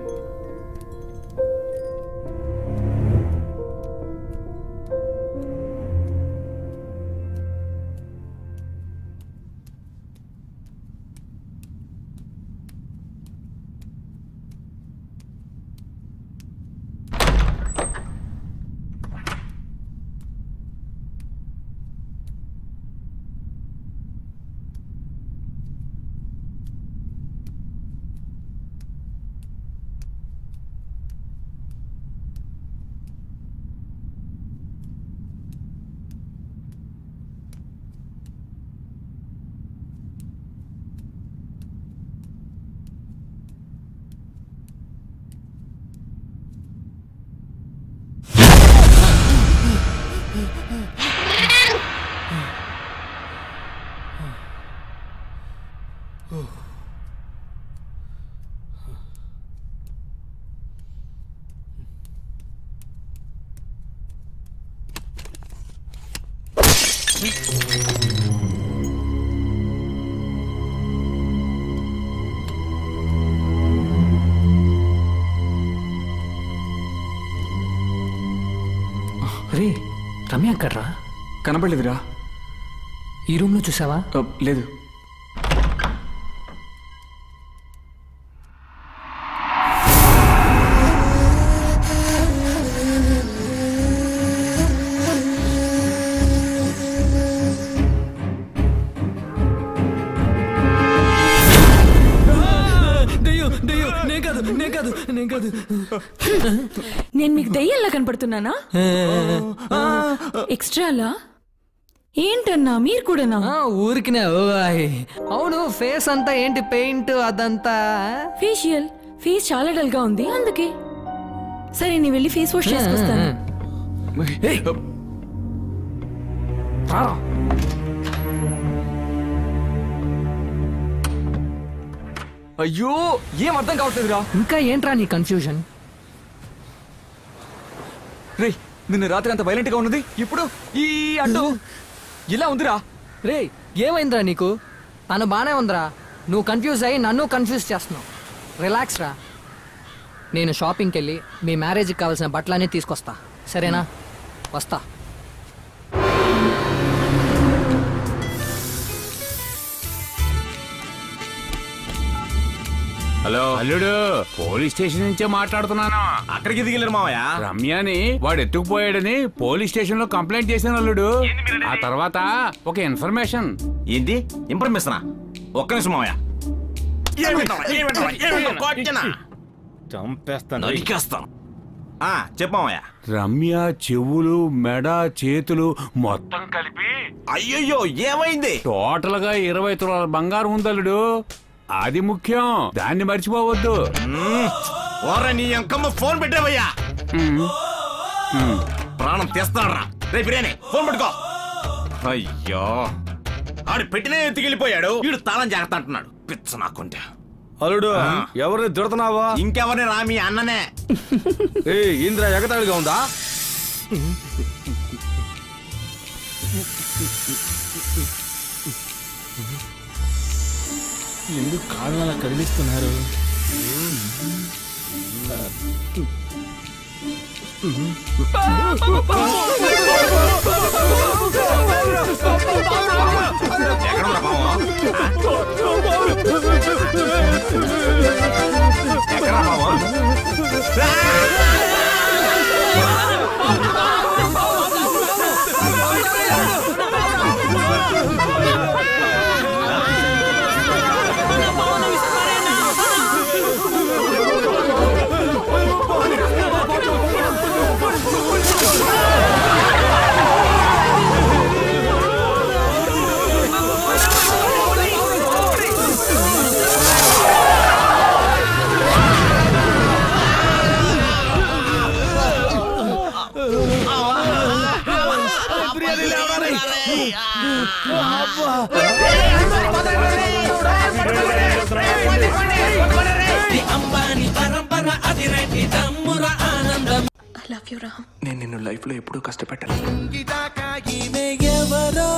రే రమ్య ఎక్కడ్రా కనపడలేదురా ఈ రూమ్ లో చూసావా లేదు దెయ్యం దెయ్యం నేను కాదు నేను కాదు నేను కాదు నేను మీకు దెయ్యంలా కనపడుతున్నానా ఎక్స్ట్రాలా ఏంటన్నా మీరు కూడానా ఆ, ఊరికినే ఓ ఆయ్. అవును ఫేస్ అంతా ఏంటి పెయింట్ అదంతా ఫేషియల్ ఫేస్ చాలా డల్ గా ఉంది అందుకే సరే నేను వెళ్ళి ఫేస్ వాష్ చేసుకొస్తాను అయ్యో ఏం అర్థం కావట్లేదురా ఇంకా ఏంట్రా నీ కన్ఫ్యూజన్ రే నిన్న రాత్రి అంత వైలెంట్ గా ఉన్నది ఇప్పుడు ఈ అడ్డు ఇలా ఉందిరా రే ఏమైందిరా నీకు తను బానే ఉందిరా నువ్వు కన్ఫ్యూజ్ అయ్యి నన్ను కన్ఫ్యూజ్ చేస్తున్నావు రిలాక్స్ రా నేను షాపింగ్కి వెళ్ళి మీ మ్యారేజ్కి కావాల్సిన బట్టలన్నీ తీసుకొస్తా సరేనా వస్తా హలో అల్లుడు పోలీస్ స్టేషన్ నుంచే మాట్లాడుతున్నాను అక్కడికి దిగిలేరు మావయ్య రమ్యని వాడు ఎత్తుకుపోయాడని పోలీస్ స్టేషన్ లో కంప్లైంట్ చేశాను అల్లుడు ఆ తర్వాత ఒక ఇన్ఫర్మేషన్ ఏంటి ఇన్ఫర్మేషన్ ఒక్క నిమిషం మావయ్య చంపేస్తాను నరికేస్తాను ఆ చెప్పు మావయ్య రమ్య చెవులు మెడ చేతులు మొత్తం కలిపి అయ్యయ్యో ఏమైంది టోటల్ గా ఇరవై తులాల బంగారం ఉందల్లుడు అది ముఖ్యం దాన్ని మర్చిపోవద్దు ఓరా నీ అంకమ్మ ఫోన్ పెట్టావయ్యా ప్రాణం తీస్తాడ్రా రే బిర్యానీ ఫోన్ పెట్టుకో అయ్యో ఆడు పెట్టినే ఎత్తుకెళ్ళిపోయాడు వీడు తాళం జాగ్రత్త అంటున్నాడు పిచ్చ నాకుంటే అల్లుడు ఎవరిని తిడుతున్నావా ఇంకెవరిని రా మీ అన్ననే ఏ ఇంద్ర ఎగతాళిగా ఉందా ఎందుకు కాళ్ళు అలా కదిలిస్తున్నారు అంబాని పరంపర అదిరెడ్డి తమ్ముర ఆనందం ఐ లవ్ యూ రామ్ నేను నిన్ను లైఫ్ లో ఎప్పుడూ కష్టపెట్టను ఈమె ఎవరో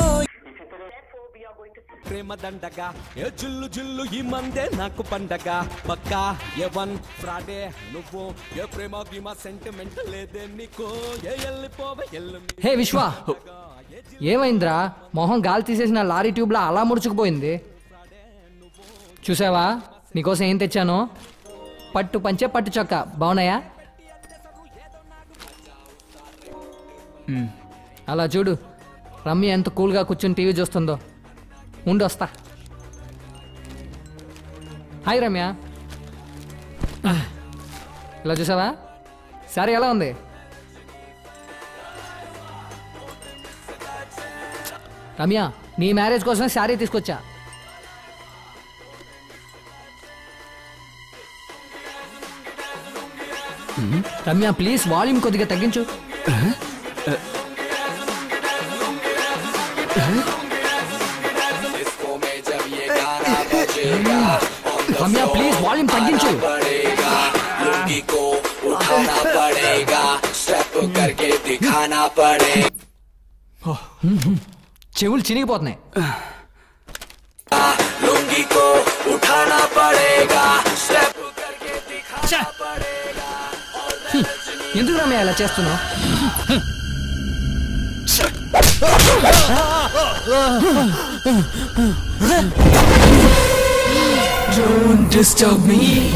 ప్రేమ దండగా ఏ జిల్లు జిల్లు ఈ మందే నాకు పండగ పక్కా ఏ వన్ ఫ్రాడే నువ్వు ఏ ప్రేమ గీమ సెంటిమెంట్ లేదే నీకు ఏ వెళ్ళిపోవే ఎల్లు హే విశ్వ ఏమైందిరా మొహం గాలి తీసేసిన లారీ ట్యూబ్లో అలా ముడుచుకుపోయింది చూసావా నీకోసం ఏం తెచ్చాను పట్టు పంచే పట్టు చొక్క బాగున్నాయా అలా చూడు రమ్య ఎంత కూల్గా కూర్చుని టీవీ చూస్తుందో ఉండి వస్తా హాయ్ రమ్య ఇలా చూసావా సారీ ఎలా ఉంది రమ్య నీ మ్యారేజ్ కోసమే శారీ తీసుకొచ్చా రమ్య ప్లీజ్ వాల్యూమ్ కొద్దిగా తగ్గించు రమ్య ప్లీజ్ వాల్యూమ్ తగ్గించు लुंगी को उठाना पड़ेगा स्टेप करके दिखाना पड़ेगा చెవులు చినిగిపోతున్నాయి लुंगी को उठाना पड़ेगा स्टेप करके दिखाना पड़ेगा ఎందుకు రమ్య ఇలా చేస్తున్నావు Don't disturb me.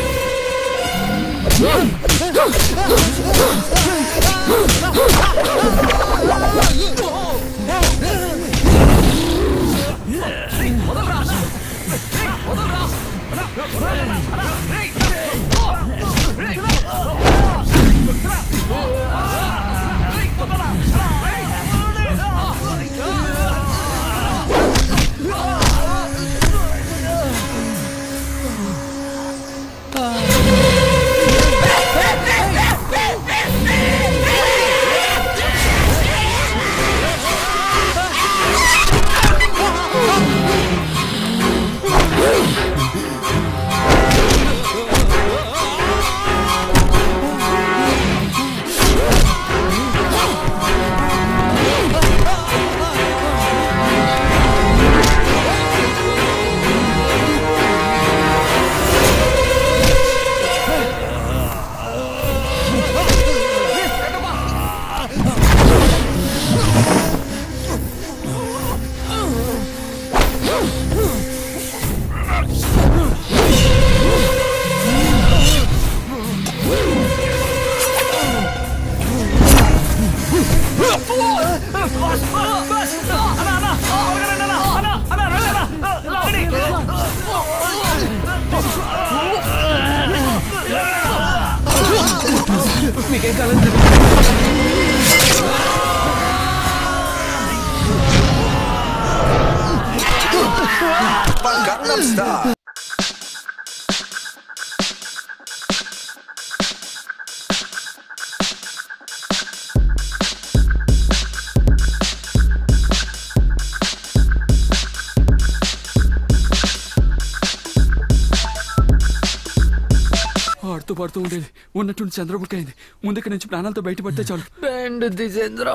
మీకేం కాలేదు Gangnam Style. పాడుతూ పాడుతూ ఉండేది ఉన్నట్టుండి చంద్రబుక్ అయింది ముందుకు నుంచి ప్రాణాలతో బయటపడితే చాలు బెండ్ తీసేంద్రా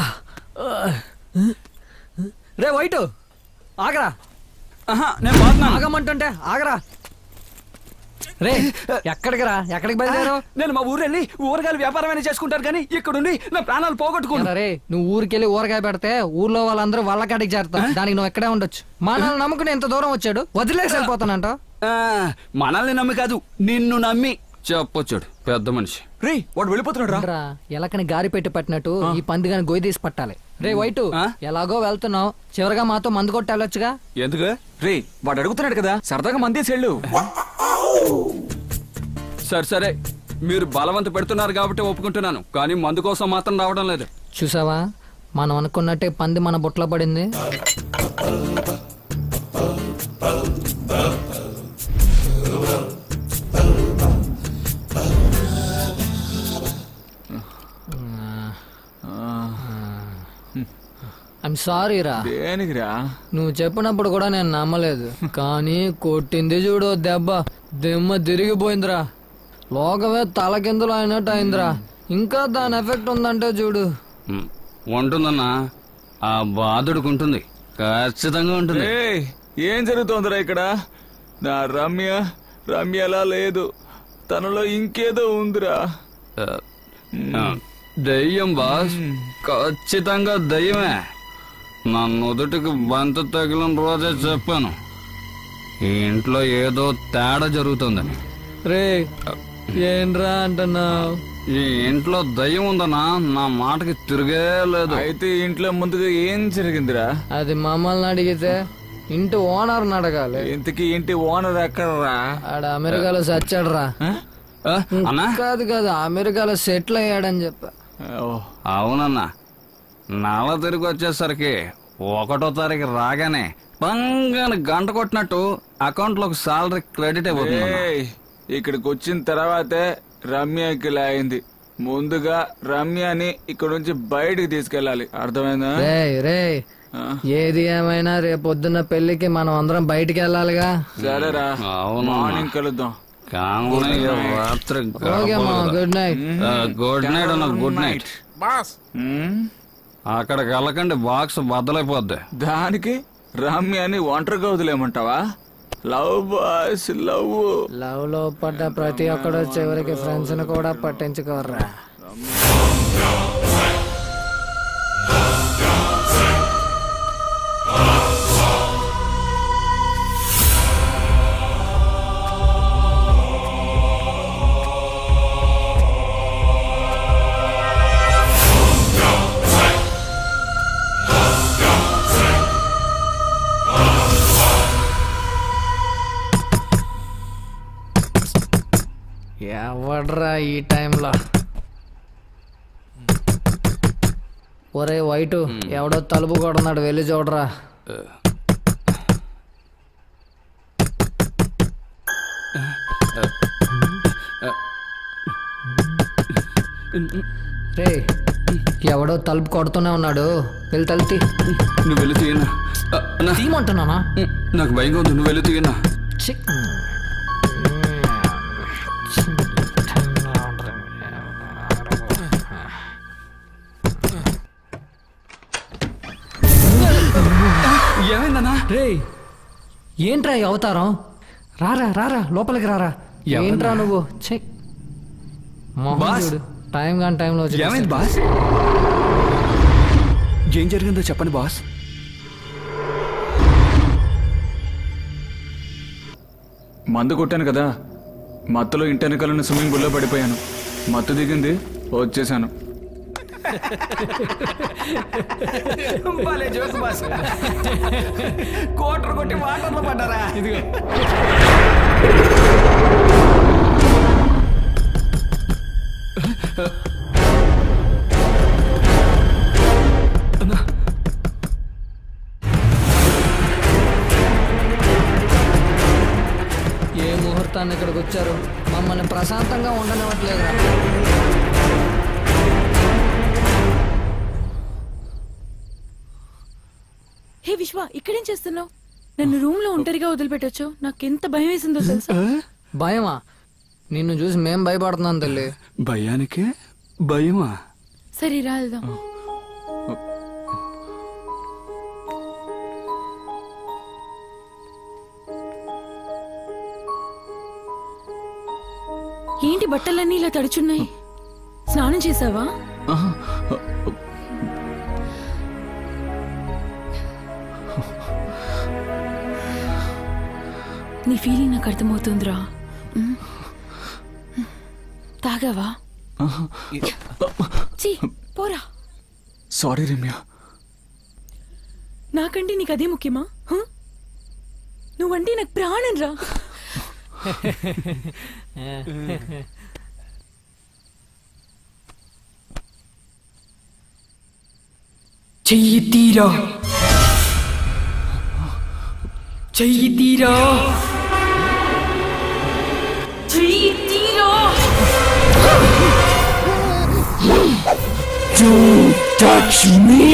రే వైట్ ఆగరా నేను బాగున్నాను ఆగమంటుంటే ఆగరా రే ఎక్కడికి రా ఎక్కడికి బయలుదేరావు నేను మా ఊరు వెళ్ళి ఊరగాయలు వ్యాపారమైనా చేసుకుంటారు కానీ ఇక్కడుండి నా ప్రాణాలు పోగొట్టుకున్నా రే నువ్వు ఊరికెళ్ళి ఊరగాయ పెడితే ఊర్లో వాళ్ళందరూ వాళ్ళ కాడికి చేరుతారు దానికి నువ్వు ఎక్కడే ఉండొచ్చు మనల్ని నమ్ముకుని ఎంత దూరం వచ్చాడు వదిలేసి వెళ్ళిపోతానంట ఆ, మనల్ని నమ్మి కాదు నిన్ను నమ్మి చెప్పొచ్చాడు పెద్ద మనిషి రే వాడు వెళ్ళిపోతున్నాడు రా ఎలకని గారి పెట్టి పట్టినట్టు ఈ పందిగాని గొయ్యి తీసి పట్టాలి రే వైట్ ఎలాగో వెళ్తున్నావు చివరిగా మాతో మందు కొట్టి వెళ్ళొచ్చుగా ఎందుకు రే వాడు అడుగుతున్నాడు కదా సరదాగా మందేసి వెళ్ళు సరే సరే మీరు బలవంత పెడుతున్నారు కాబట్టి ఒప్పుకుంటున్నాను కానీ మందు కోసం మాత్రం రావడం లేదు చూసావా మనం అనుకున్నట్టే పంది మన బుట్టలో పడింది ఐమ్ సారీ రా దేనికిరా నువ్వు చెప్పినప్పుడు కూడా నేను నమ్మలేదు కానీ కొట్టింది చూడు దెబ్బ దెమ్మ తిరిగిపోయిందిరా లోకమే తలకిందులు అయినట్టు అయిందిరా ఇంకా దాని ఎఫెక్ట్ ఉందంటే చూడు ఉమ్, ఉంటుందన్నా ఆ బాధుడికి ఉంటుంది ఖచ్చితంగా ఉంటుంది ఏయ్, ఏం జరుగుతోందిరా ఇక్కడ నా రమ్య రమ్యలా లేదు తనలో ఇంకేదో ఉందిరా ఆ, ఆ, దెయ్యం బాస్ ఖచ్చితంగా దయ్యమే నా నుదుటికి బంత తగిలిన రోజే చెప్పాను ఈ ఇంట్లో ఏదో తేడా జరుగుతుందని రే ఏంట్రా అంటున్నావు ఈ ఇంట్లో దయ్యం ఉందన్నా నా మాటకి తిరిగే లేదు అయితే ఇంట్లో ముందుగా ఏం జరిగిందిరా అది మమ్మల్ని అడిగితే ఇంటి ఓనర్ని అడగాలి ఇంతకీ ఇంటి ఓనర్ ఎక్కడరా ఆడ అమెరికాలో సచ్చాడు రా అన్నా కాదు కాదు అమెరికాలో సెటిల్ అయ్యాడని చెప్పా అవునన్నా నెల తిరిగి వచ్చేసరికి ఒకటో తారీఖు రాగానే బంగాని గంట కొట్టినట్టు అకౌంట్ లోకి సాలరీ క్రెడిట్ అయిపోతుంది ఏయ్, ఇక్కడికి వచ్చిన తర్వాతే రమ్యకి లాగింది ముందుగా రమ్యని ఇక్కడ నుంచి బయటికి తీసుకెళ్ళాలి అర్థమైందా రే రే ఏది ఏమైనా రేపు పొద్దున్న పెళ్లికి మనం అందరం బయటికి వెళ్ళాలిగా సరేరా అవును మార్నింగ్ కలుద్దాం కావున ఈ రాత్రి ఓకే అమ్మా, good night. గుడ్ నైట్ అన్న గుడ్ నైట్ బాస్ అక్కడికి వెళ్ళకండి బాక్స్ బద్దలైపోద్ది దానికి రమ్యని ఒంటరిగా వదిలేమంటావా లవ్ బాస్ లవ్ లవ్ లో పడ్డ ప్రతి ఒక్కడు చివరికి ఫ్రెండ్స్ ని కూడా పట్టించుకోర్రా ఎవడ్రా ఈ టైంలో ఒరే వైటు ఎవడో తలుపు కొడున్నాడు వెళ్ళి చూడరా రే ఎవడో తలుపు కొడుతూనే ఉన్నాడు వెళ్ళి తలుపు తీ నువ్వు వెళ్ళి తీయనా ఆ, అన్నా. తీయమంటున్నానా నాకు భయంగా ఉంది నువ్వు వెళ్ళి తీయనా ఛీ. ఏమైందన్నా రే ఏంట్రా ఈ అవతారం రారా రారా లోపలికి రారా ఎవరన్నా? ఏంట్రా నువ్వు ఛీ మొహం బాస్. చూడు టైం కాని టైంలో వచ్చి ఏమైంది బాస్ ఏం జరిగిందో చెప్పండి బాస్ మందు కొట్టాను కదా మత్తులో ఇంటి వెనకాలను స్విమ్మింగ్ పూల్లో పడిపోయాను మత్తు దిగింది వచ్చేసాను భలే జోక్ బాస్ కోటర్ కొట్టి వాటర్లో పడ్డారా ఇదిగో ఏ ముహూర్తాన్ని ఇక్కడికి వచ్చారు మమ్మల్ని ప్రశాంతంగా ఉండనివ్వట్లేదురా హే విశ్వ ఇక్కడేం చేస్తున్నావు నన్ను రూమ్ లో ఒంటరిగా వదిలిపెట్టొచ్చు నాకు ఎంత భయం వేసిందో తెలుసా భయమా నిన్ను చూసి మేం భయపడుతున్నాం తల్లి భయానికే భయమా సరే రా వెళ్దాం ఏంటి బట్టలన్నీ ఇలా తడుచున్నాయి స్నానం చేసావా ఆహా. నీ ఫీలింగ్ నాకు అర్థమవుతుందిరా ఉమ్. తాగావా ఆహా. చీ పోరా సారీ రమ్య నాకంటే నీకు అదే ముఖ్యమా హ? నువ్వంటే నాకు ప్రాణం రా చెయ్యి తీరా చెయ్యి తీరా చెయ్యి తీరా Don't touch me!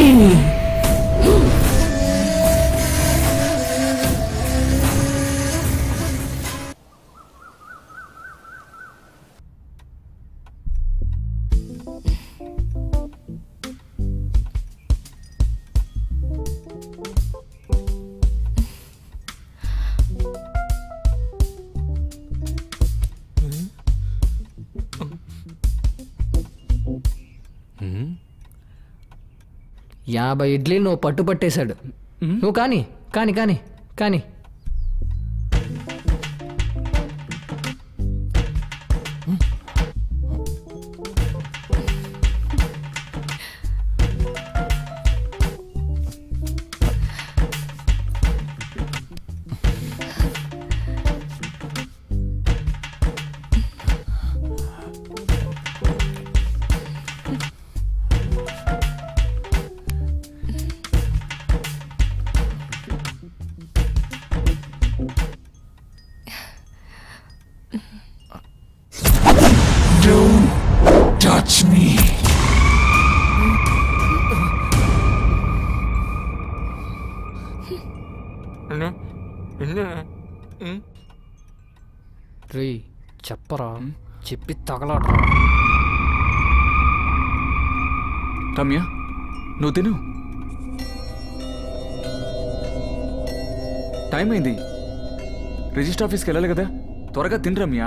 యాభై ఇడ్లీ నువ్వు పట్టు పట్టేశాడు నువ్వు కానీ కానీ కానీ కానీ Don't touch me! రే చెప్పరా చెప్పి తగలాడరా రమ్య నువ్వు తిను టైం అయింది రిజిస్టర్ ఆఫీస్కి వెళ్ళాలి కదా త్వరగా తిను రమ్య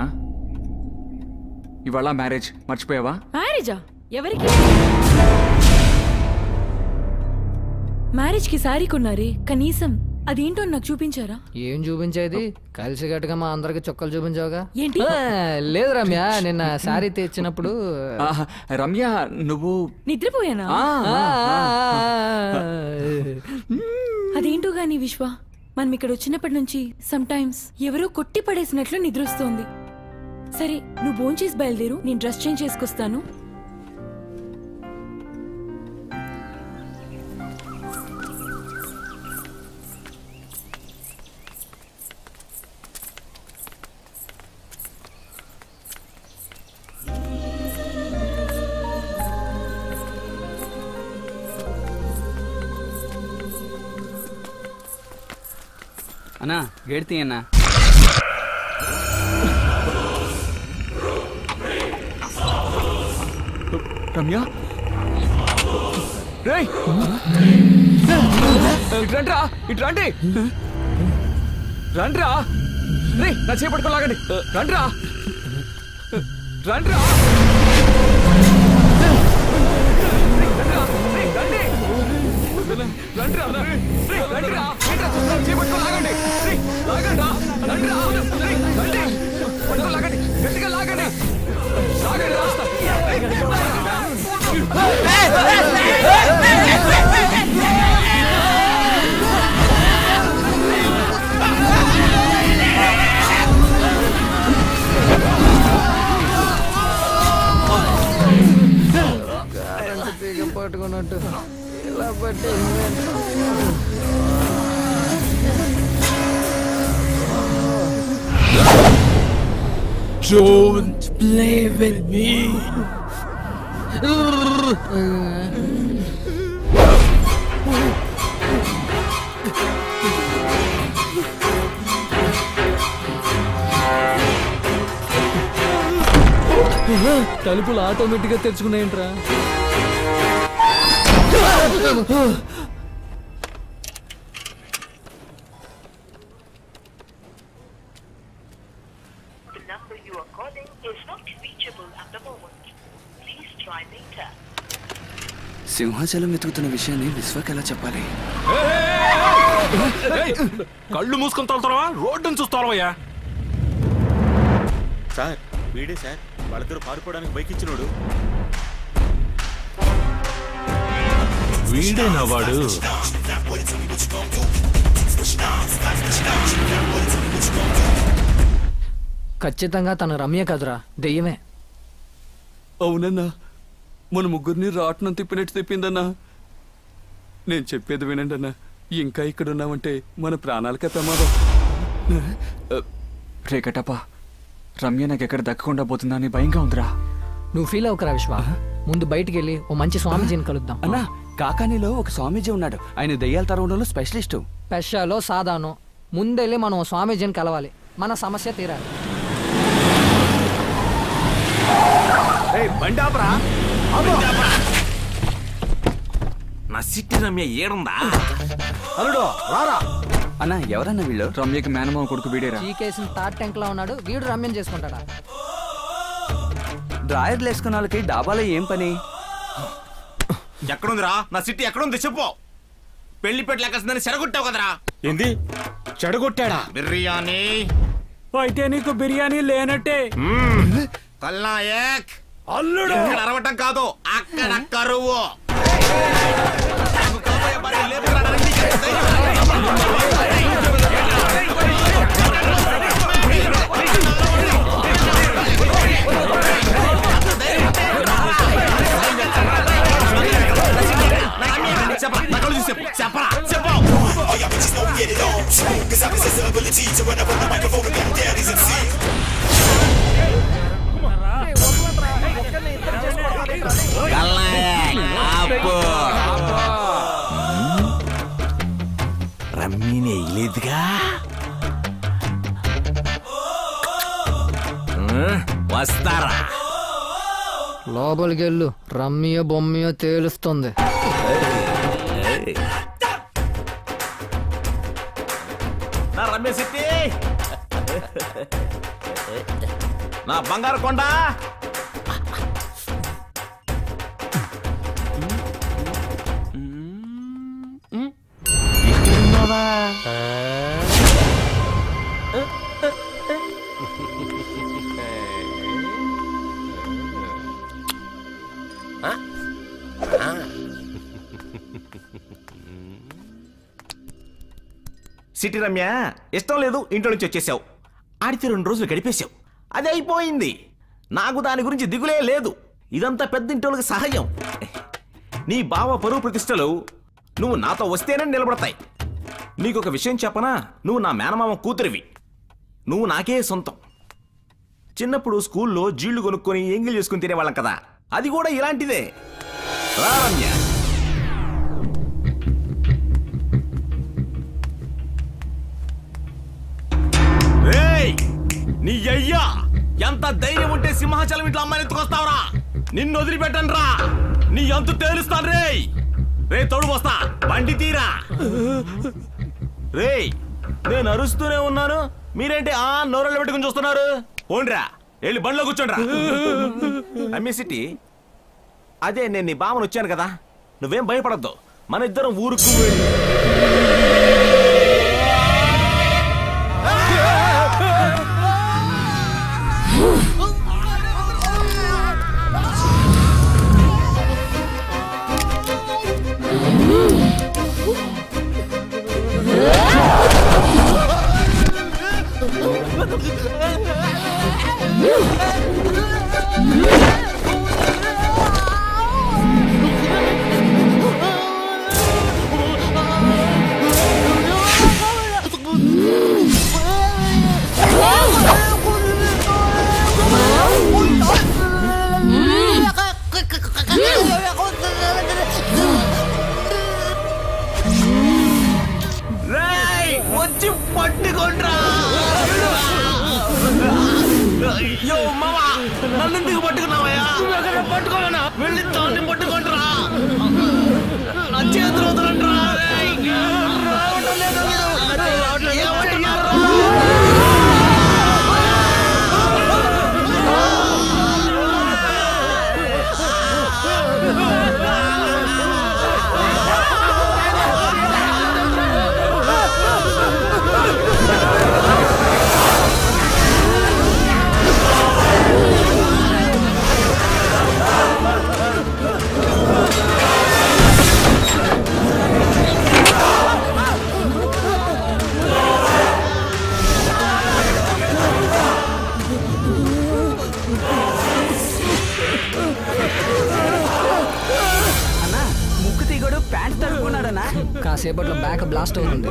ఇవాళ మ్యారేజ్ మర్చిపోయావా మ్యారేజా ఎవరికి మ్యారేజ్ కి శారీ కొన్నారే కనీసం అదేంటో నాకు చూపించారా ఏం చూపించేది కలిసి గట్టుగా మా అందరికి చొక్కలు చూపించావుగా ఏంటి? ఆ, లేదు రమ్య నిన్న శారీ తెచ్చినప్పుడు ఆహా, రమ్య నువ్వు నిద్రపోయానా ఆ, ఆ, ఆ. అదేంటో గాని విశ్వ మనం ఇక్కడ వచ్చినప్పటి నుంచి సమ్ టైమ్స్ ఎవరో కొట్టి పడేసినట్లు నిద్రొస్తోంది సరే నువ్వు భోంచేసి బయలుదేరు నేను డ్రెస్ చేంజ్ చేసుకొస్తాను అన్నా గేట్ తీయన్నా రమ్య రేయ్ ఇట్రండ్రా ఇట్రండి రండ్రా రే నా చేపట్టుకో లాగండి రండ్రా రండ్రా రండ్రా రేయ్, రండ్రా ఏంట్రా చూస్తున్నారు? చేపట్టుకో లాగండి రేయ్, లాగండ్రా రండ్రా రేయ్, రండి పట్టుకో లాగండి గట్టిగా లాగండి లాగండి రాస్తా రేయ్, కరెంటు తీగ పట్టుకున్నట్టు ఇలా పట్టి Don't play with me! తలుపులు ఆటోమేటిక్ గా తెరుచుకున్నాయంట్రా The number you are calling is not reachable at the moment. Please try later. Simhachalam వెతుకుతున్న విషయాన్ని విశ్వకి ఎలా చెప్పాలి ఏయ్, కళ్ళు మూసుకొని తోలుతావా రోడ్డును చూస్తావయ్యా సార్ వీడే సార్ వాళ్ళిద్దరు పారిపోవడానికి బైక్ ఇచ్చినోడు వీడేనా వాడు ఖచ్చితంగా తన రమ్య కదురా దెయ్యమే అవునన్నా మన ముగ్గురిని రాట్నం తిప్పినట్టు తిప్పిందన్నా నేను చెప్పేది వినండి అన్నా ఇంకా ఇక్కడ ఉన్నామంటే మన ప్రాణాలకే ప్రమాదం రేకటప్ప రమ్య నాకు ఎక్కడ దక్కకుండా పోతుందా అని భయంగా ఉందిరా నువ్వు ఫీల్ అవ్వకరా విశ్వ ముందు బయటికి వెళ్ళి ఓ మంచి స్వామీజీని కలుద్దాం అన్నా కాకానీలో ఒక స్వామీజీ ఉన్నాడు ఆయన దెయ్యాల తరవడంలో స్పెషలిస్టు పెషాలో సాదాను ముందెళ్ళి మనం ఓ స్వామీజీని కలవాలి మన సమస్య తీరాలి బండాపరా నా సిట్టి రమ్య ఏడుందా అల్లుడు రారా అన్న ఎవరన్నా వీళ్ళు రమ్యకి మేనమామ కొడుకు వీడేరా చీకేసిన తాట్ టెంక్ లో ఉన్నాడు వీడు రమ్యం చేసుకుంటాడా డ్రాయర్లు వేసుకున్న వాళ్ళకి డాబాలో ఏం పని ఎక్కడుందిరా నా సిట్టి ఎక్కడుంది చెప్పు పెళ్లి పెట్టి లెక్కసిందని సెరగొట్టావు కదరా ఏంది చెడగొట్టాడా బిర్యానీ అయితే నీకు బిర్యానీ లేనట్టే కల్లా ఏక్ అల్లుడు ఇక్కడ అరవటం కాదు అక్కడ కరువు చెప్పరా నా కళ్ళు చూసి చెప్పు చెప్పరా చెప్పు రమ్మీని వేయలేదుగా వస్తారా లోపలికి వెళ్ళు రమ్మియో బొమ్మియో తేలుస్తుంది నా రమ్య సిట్టి నా బంగారు కొండ సిటీ రమ్య ఇష్టం లేదు ఇంట్లో నుంచి వచ్చేసావు ఆడితే రెండు రోజులు గడిపేశావు అది అయిపోయింది నాకు దాని గురించి దిగులే లేదు ఇదంతా పెద్ద ఇంటోళ్ళకి సహజం నీ బావ పరువు ప్రతిష్టలు నువ్వు నాతో వస్తేనే నిలబడతాయి నీకు ఒక విషయం చెప్పనా నువ్వు నా మేనమామ కూతురివి నువ్వు నాకే సొంతం చిన్నప్పుడు స్కూల్లో జీళ్లు కొనుక్కొని ఎంగిల్ చేసుకుని తినేవాళ్ళం కదా అది కూడా ఇలాంటిదే రా రమ్య రేయ్ నీ అయ్యా ఎంత ధైర్యం ఉంటే సింహాచలం ఇంట్లో అమ్మాయిని ఎత్తుకొస్తావురా నిన్ను వదిలిపెట్టను రా నీ అంతు తేలుస్తాను రేయ్ రే తోడు వస్తా బండి తీరా రేయ్ నేను అరుస్తూనే ఉన్నాను మీరేంటి ఆ నోరళ్ళు పెట్టుకుని చూస్తున్నారు పోండ్రా వెళ్ళి బండిలో కూర్చోండ్రా అమ్మి సిటీ అదే నేను నీ బావను వచ్చాను కదా నువ్వేం భయపడద్దు మన ఇద్దరం ఊరుకు వెళ్ళి రేయ్ వచ్చి పట్టుకోండ్రా అయ్యో మావా నన్ను ఎందుకు పట్టుకున్నావయ్యా పట్టుకోమన్నా వెళ్ళి తోని పట్టుకుంటారా నా చేతులు వదలండిరా. రేయ్, రావటం లేదు వీడు. రావటం లేదు. అన్నా ముక్కు తీగడు ప్యాంట్ తడుపుకున్నాడన్నా కాసేపట్లో బ్యాక్ బ్లాస్ట్ అవుతుంది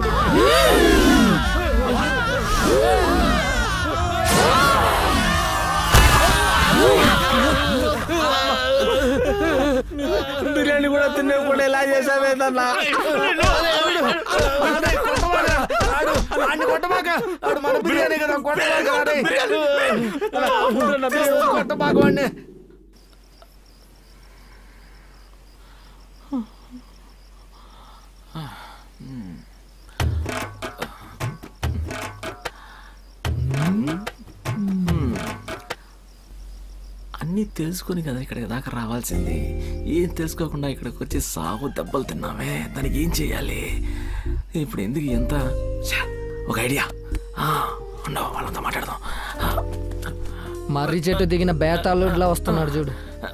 బిర్యానీ కూడా తినకుండా ఎలా చేసావేదన్నా కొట్టమాక ఆడు మన బిర్యానీ కదా కొట్టమాక కొట్టమాక వాడిని అన్నీ తెలుసుకొని కదా ఇక్కడికి దాకా రావాల్సింది ఏం తెలుసుకోకుండా ఇక్కడికి వచ్చి సాగు దెబ్బలు తిన్నామే దానికి ఏం చేయాలి ఇప్పుడు ఎందుకు ఎంత ఛ, ఒక ఐడియా ఆ, ఉండవు వాళ్ళంతా మాట్లాడదాం మర్రి చెట్టు దిగిన బేతాళుడిలా వస్తున్నాడు చూడు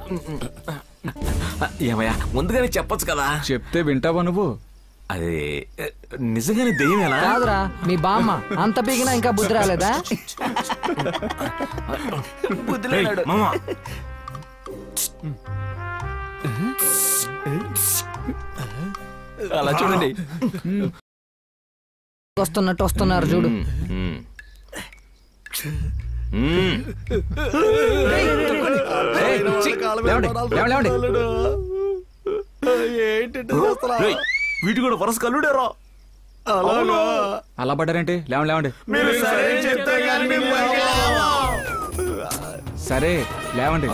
ఏమయ్యా ముందుగానే చెప్పొచ్చు కదా చెప్తే వింటావా నువ్వు అది నిజంగానే దెయ్యమేనా కాదురా మీ బామ్మ అంత పీకినా ఇంకా బుద్ధి రాలేదా ఏయ్, మామ అలా చూడండి వస్తున్నట్టు వస్తున్నారు చూడు రేయ్, వీటి కూడా వరస కల్లుడేరా అవును. అలా పడ్డారేంటి లేవండి లేవండి మీరు సరే చెప్తే కానీ మేము పైకి రాము. సరే లేవండి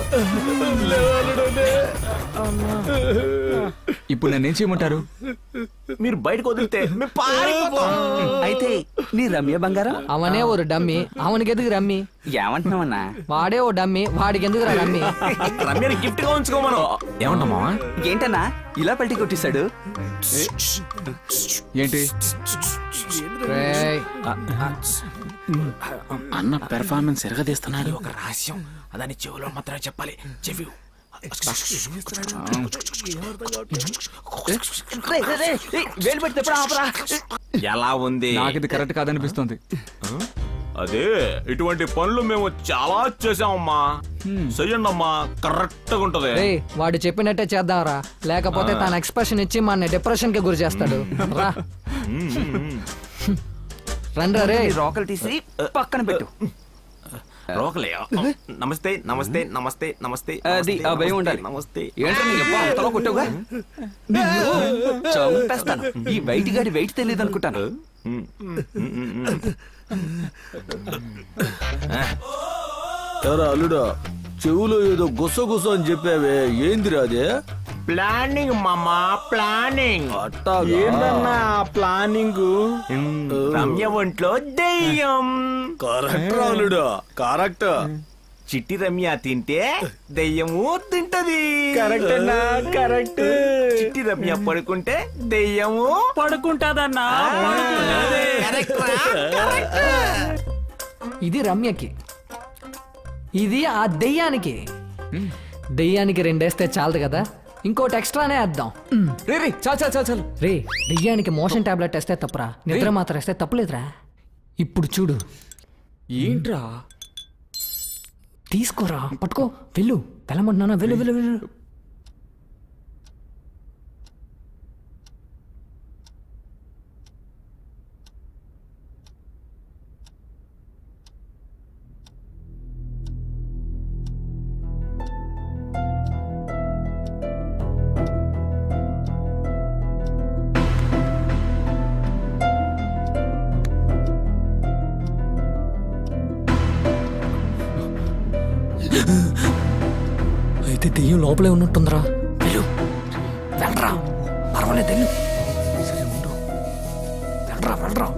ఇప్పుడు నన్నేం చేయమంటారు మీరు బయటకు వదిలితే మేము పారిపోతాం అయితే నీ రమ్య బంగారం అవనే ఓ డమ్మి అవనికి ఎందుకు రమ్మి ఏమంటున్నావన్నా వాడే ఓ డమ్మి వాడికి ఎందుకు రమ్మి రమ్యని గిఫ్ట్ గా ఉంచుకోమను ఏమంటా మావా ఏంటన్నా ఇలా పల్టి కొట్టేశాడు ఏంటి అన్న పెర్ఫార్మెన్స్ ఎరగదీస్తున్నాడు ఒక రహస్యం అదని చెవిలో మాత్రమే చెప్పాలి చెవి వేలు పెడితే ఎప్పుడు ఆపరా ఎలా ఉంది నాకు ఇది కరెక్ట్ కాదనిపిస్తుంది అదే ఇటువంటి పనులు మేము చాలా చేసామమ్మా చెయ్యండి అమ్మా కరెక్ట్ గా ఉంటది రే వాడు చెప్పినట్టే చేద్దాంరా లేకపోతే ఆ. తన ఎక్స్ప్రెషన్ ఇచ్చి మన డిప్రెషన్ కి గురి చేస్తాడు రా రండి రే రోకలు తీసి పక్కన పెట్టు రోకలే నమస్తే నమస్తే నమస్తే నమస్తే అది, ఆ భయం ఉండాలి. నమస్తే ఏంట్రా నీ అబ్బా అంతలో కొట్టావుగా? చంపేస్తాను ఈ వైట్ గాడి వెయిట్ తెలియదు అనుకుంటాను ఎరా అల్లుడా చెవులో ఏదో గుస గుస అని చెప్పావే ఏందిరా అదే ప్లానింగ్ మామా ప్లానింగ్ ఏందన్నా ప్లానింగ్ రమ్య ఒంట్లో దెయ్యం కరెక్ట్ రా అల్లుడా కరెక్ట్ చిట్టి రమ్య తింటే దెయ్యము తింటది కరెక్ట్ అన్నా, కరెక్ట్. చిట్టి రమ్య పడుకుంటే దెయ్యము పడుకుంటాదన్నా ఇది రమ్యకి ఇది ఆ దెయ్యానికి దెయ్యానికి రెండేస్తే చాలదు కదా ఇంకోటి ఎక్స్ట్రానే వేద్దాం రే రే చాలు చాలు చాలు చాలు రే దెయ్యానికి మోషన్ టాబ్లెట్ వేస్తే తప్పురా నిద్ర మాత్రం వేస్తే తప్పులేదురా ఇప్పుడు చూడు ఏంట్రా తీసుకోరా పట్టుకో వెళ్ళు వెళ్ళమంటున్నానా వెళ్ళు వెళ్ళు వెళ్ళు అయితే దెయ్యం లోపలే ఉన్నట్టుందిరా వెళ్ళు వెళ్ళరా పర్వాలేదు వెళ్ళు వెళ్ళరా వెళ్ళరా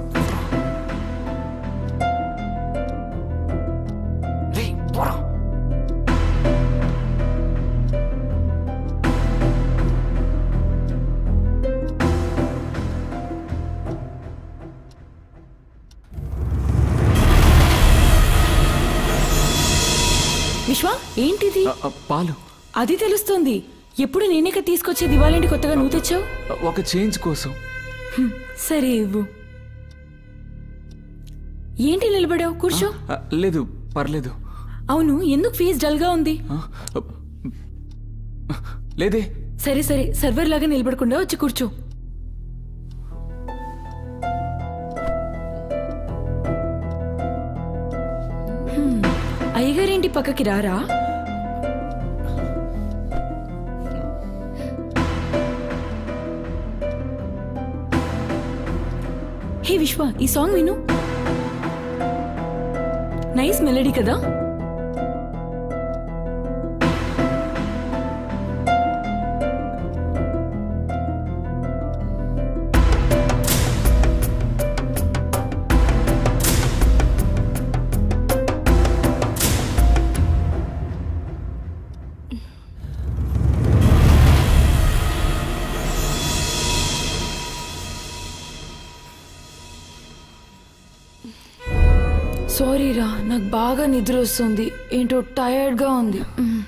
రేయ్, పోరా. విశ్వ ఏంటిది పాలు అది తెలుస్తుంది ఎప్పుడు నేనే కదా తీసుకొచ్చేది ఇవ్వాలంటే కొత్తగా నువ్వు తెచ్చావు ఒక చేంజ్ కోసం హ్మ్, సరే ఇవ్వు ఏంటి నిలబడావు కూర్చో ఆ, లేదు పర్లేదు అవును ఎందుకు ఫీజు డల్ గా ఉంది లేదే సరే సరే సర్వర్ లాగా నిలబడకుండా వచ్చి కూర్చో హ్మ్, అయ్యగారేంటి పక్కకి రారా హే విశ్వ ఈ సాంగ్ విను నైస్ మెలడీ కదా సారీ రా నాకు బాగా నిద్ర వస్తుంది ఏంటో టైర్డ్ గా ఉంది మ్.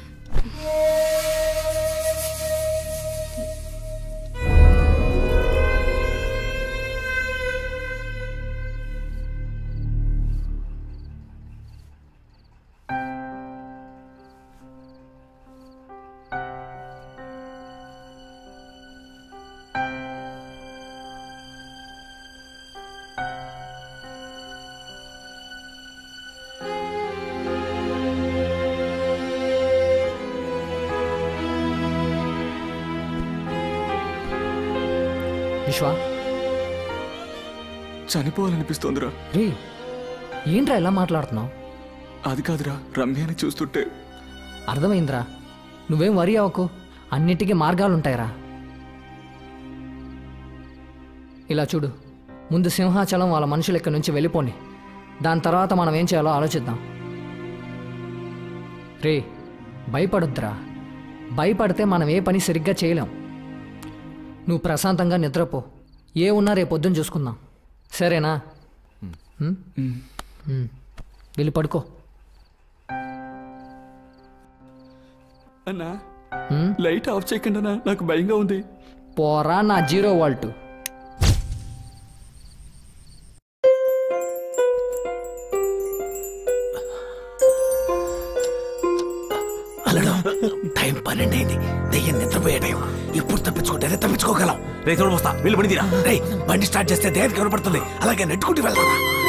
విశ్వ చనిపోవాలనిపిస్తోందిరా రే ఏంట్రా ఎలా మాట్లాడుతున్నావు అది కాదురా రమ్యాని చూస్తుంటే అర్థమైందిరా నువ్వేం వరి అవ్వకు అన్నిటికీ మార్గాలు ఉంటాయిరా ఇలా చూడు ముందు సింహాచలం వాళ్ళ మనుషుల ఇక్కడి నుంచి వెళ్ళిపోని దాని తర్వాత మనం ఏం చేయాలో ఆలోచిద్దాం రే భయపడొద్దురా భయపడితే మనం ఏ పని సరిగ్గా చేయలేం నువ్వు ప్రశాంతంగా నిద్రపో ఏ ఉన్నా రేపు పొద్దున్న చూసుకుందాం సరేనా ఉమ్? ఉమ్. వెళ్ళి పడుకో అన్నా లైట్ ఆఫ్ చేయకండి అన్నా నాకు భయంగా ఉంది పోరా నా జీరో వాల్ట్ అల్లడం టైం పన్నెండు అయింది దయ్యం నిద్రపోయే టైం ఎప్పుడు తప్పించుకుంటేనే తప్పించుకోగలం రే తోడు వస్తా వెళ్ళి బండి తీరా రే బండి స్టార్ట్ చేస్తే దేనికి కనపడుతుంది అలాగే నెట్టుకుంటూ వెళ్తా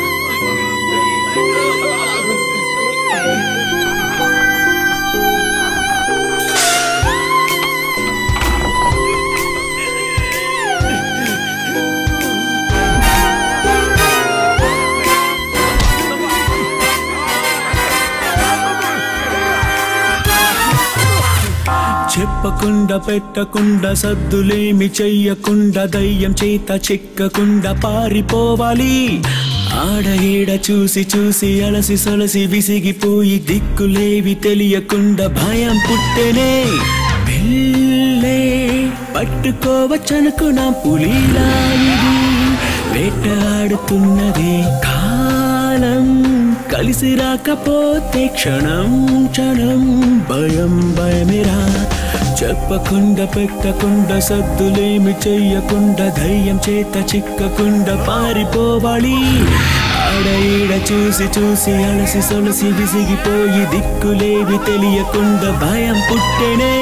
చెప్పకుండా పెట్టకుండా సద్దులేమి చెయ్యకుండా దయ్యం చేత చిక్కకుండా పారిపోవాలి ఆడ ఈడ చూసి చూసి అలసి సొలసి విసిగిపోయి దిక్కులేవి తెలియకుండా భయం పుట్టెనే పిల్లే పట్టుకోవచ్చనుకున్నా పులిలా ఇది వేటాడుతున్నది కాలం కలిసి రాకపోతే క్షణం క్షణం భయం భయమిరా చెప్పకుండా పెట్టకుండా సద్దులేమి చెయ్యకుండా ధైర్యం చేత చిక్కకుండా పారిపోవాలి ఆడ ఈడ చూసి చూసి అలసి సొలసి విసిగిపోయి దిక్కులేవి తెలియకుండా భయం పుట్టెనే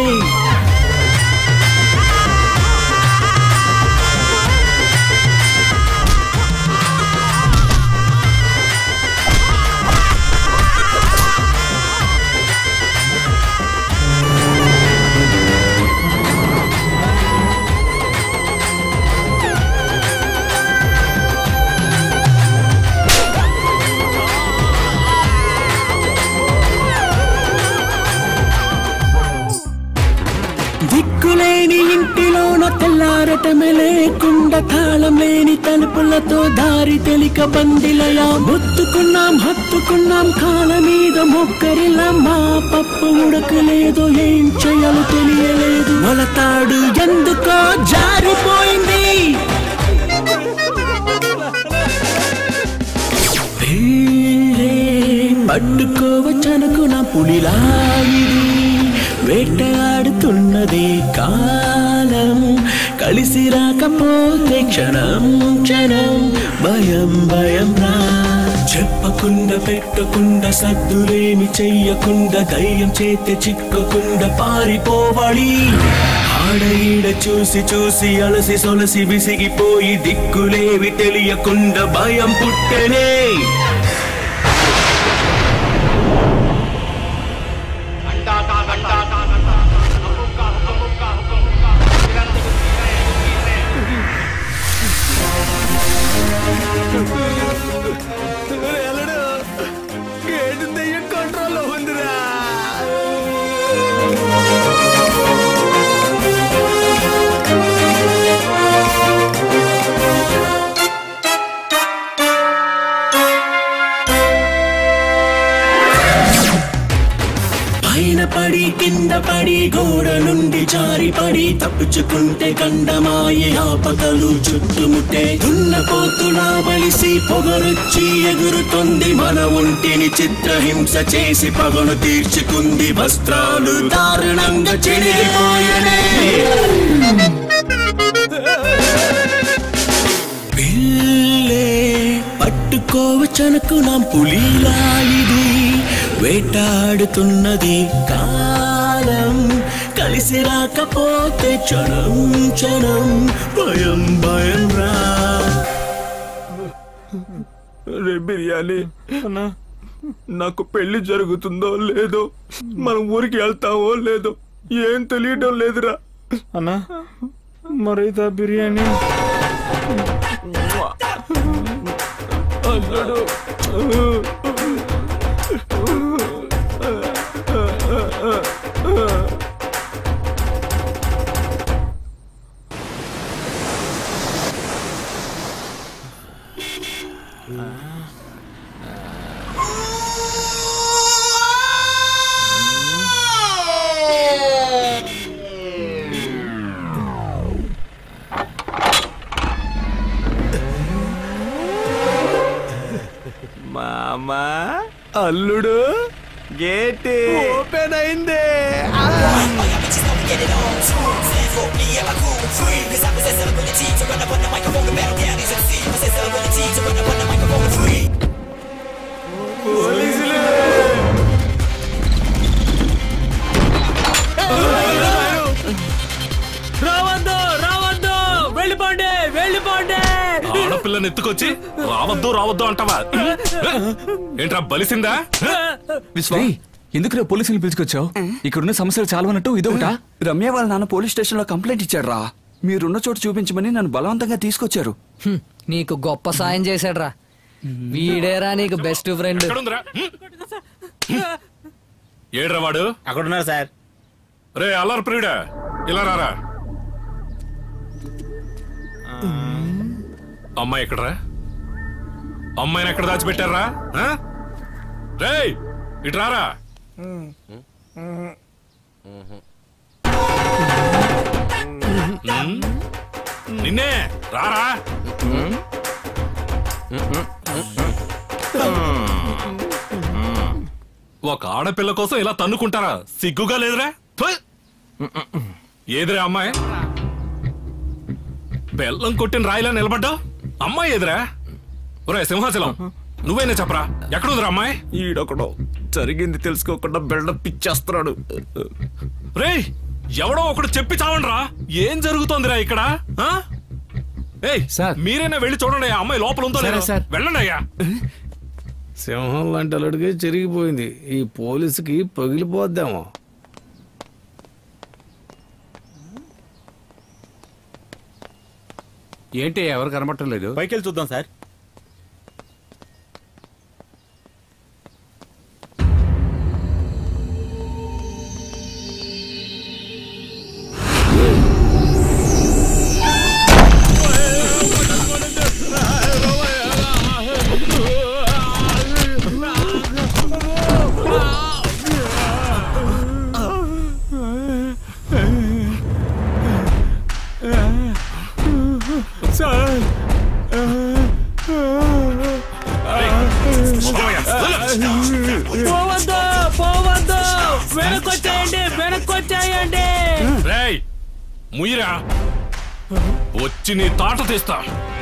ఆ దిక్కులేని ఇంటిలోన తెల్లారటమే లేకుండా తాళం లేని తలుపులతో దారి తెలిక బందిలయా మొత్తుకున్నాం హత్తుకున్నాం కాళ్ళ మీద మొక్కరిలా మా పప్పు ఉడకలేదు ఏం చేయాలో తెలియలేదు మొలతాడు ఎందుకో జారిపోయింది వీళ్ళే పట్టుకోవచ్చనుకున్న పులిలాగిది వేటగాడుతున్నదే కాలం కలిసి రాకపోతే క్షణం క్షణం భయం భయం రా చెప్పకుండా పెట్టకుండా సద్దులేమి చెయ్యకుండా ధైర్యం చేతి చిక్కకుండా పారిపోవాలి ఆడ ఈడ చూసి చూసి అలసి సొలసి విసిగిపోయి దిక్కులేవి తెలియకుండా భయం పుట్టెనే ఎల్లడు గేటు దెయ్యం కంట్రోల్లో ఉందిరా పైన పడి కింద పడి గోడ నుండి జారి పడి తప్పించుకుంటే గండమాయే ఆపదలు చుట్టుముట్టే దున్నపోతులా బలిసి పొగరొచ్చి ఎగురుతుంది మన ఒంటిని చిత్రహింస చేసి పగను తీర్చుకుంది వస్త్రాలు దారుణంగా చెడిపోయనే పిల్లే పట్టుకోవచ్చనుకున్నాం పులిలా ఇది వేటాడుతున్నది కాలం కలిసి రాకపోతే క్షణం క్షణం భయం భయం రా రే బిర్యానీ అన్నా నాకు పెళ్లి జరుగుతుందో లేదో మనం ఊరికి వెళ్తామో లేదో ఏం తెలియడం లేదురా అన్నా మరైతే ఆ బిర్యానీ అల్లుడు మామా అల్లుడు గేట్ ఓపెన్ అయింది రావద్దు రావద్దు వెళ్ళిపోండి వెళ్ళిపోండి ఆడపిల్లని ఎత్తుకొచ్చి రావద్దు రావద్దు అంటావా ఏంట్రా బలిసిందా విశ్వ ఎందుకు పోలీసులు పిలుచుకొచ్చావు ఇక్కడున్న సమస్యలు చాలా అన్నట్టు ఇదొకటా రమ్య వాళ్ళ నాన్న పోలీస్ స్టేషన్ లో కంప్లైంట్ ఇచ్చాడు రా మీరున్న చోటు చూపించమని నన్ను బలవంతంగా తీసుకొచ్చారు హ్మ్, నీకు గొప్ప సాయం చేశాడ్రా వీడేరా నీకు బెస్ట్ ఫ్రెండ్ ఎక్కడుందిరా ఏడ్రా వాడు అక్కడున్నారు సార్ రే అల్లరి ప్రియుడా ఇలా రారా అమ్మాయి ఎక్కడరా అమ్మాయిని ఎక్కడ దాచిపెట్టారా ఆ? రేయ్ ఇటు రారా ఉమ్. నిన్నే రారా ఒక ఆడపిల్ల కోసం ఇలా తన్నుకుంటారా సిగ్గుగా లేదురా థు. ఏదిరా అమ్మాయి బెల్లం కొట్టిన రాయిలా నిలబడ్డా అమ్మాయి ఎదురా ఒరే సింహాచలం నువ్వేనా చెప్పరా ఎక్కడుందిరా అమ్మాయి ఈడొకడు జరిగింది తెలుసుకోకుండా బిల్డప్ ఇచ్చేస్తున్నాడు రేయ్ ఎవడో ఒకడు చెప్పి చావండ్రా ఏం జరుగుతోందిరా ఇక్కడ ఆ? ఏయ్ మీరైనా వెళ్ళి చూడండి ఆ అమ్మాయి లోపల ఉందో సరే, లేదో. సార్. వెళ్ళండి అయ్యా సింహం లాంటి అల్లుడికి చెరిగిపోయింది ఈ పోలీసుకి పగిలిపోద్దామో ఏంటి ఎవరు కనబడటం లేదు పైకి వెళ్ళి చూద్దాం సార్ చేయండి రేయ్ ముయిరా వచ్చి నీ తాట తీస్తా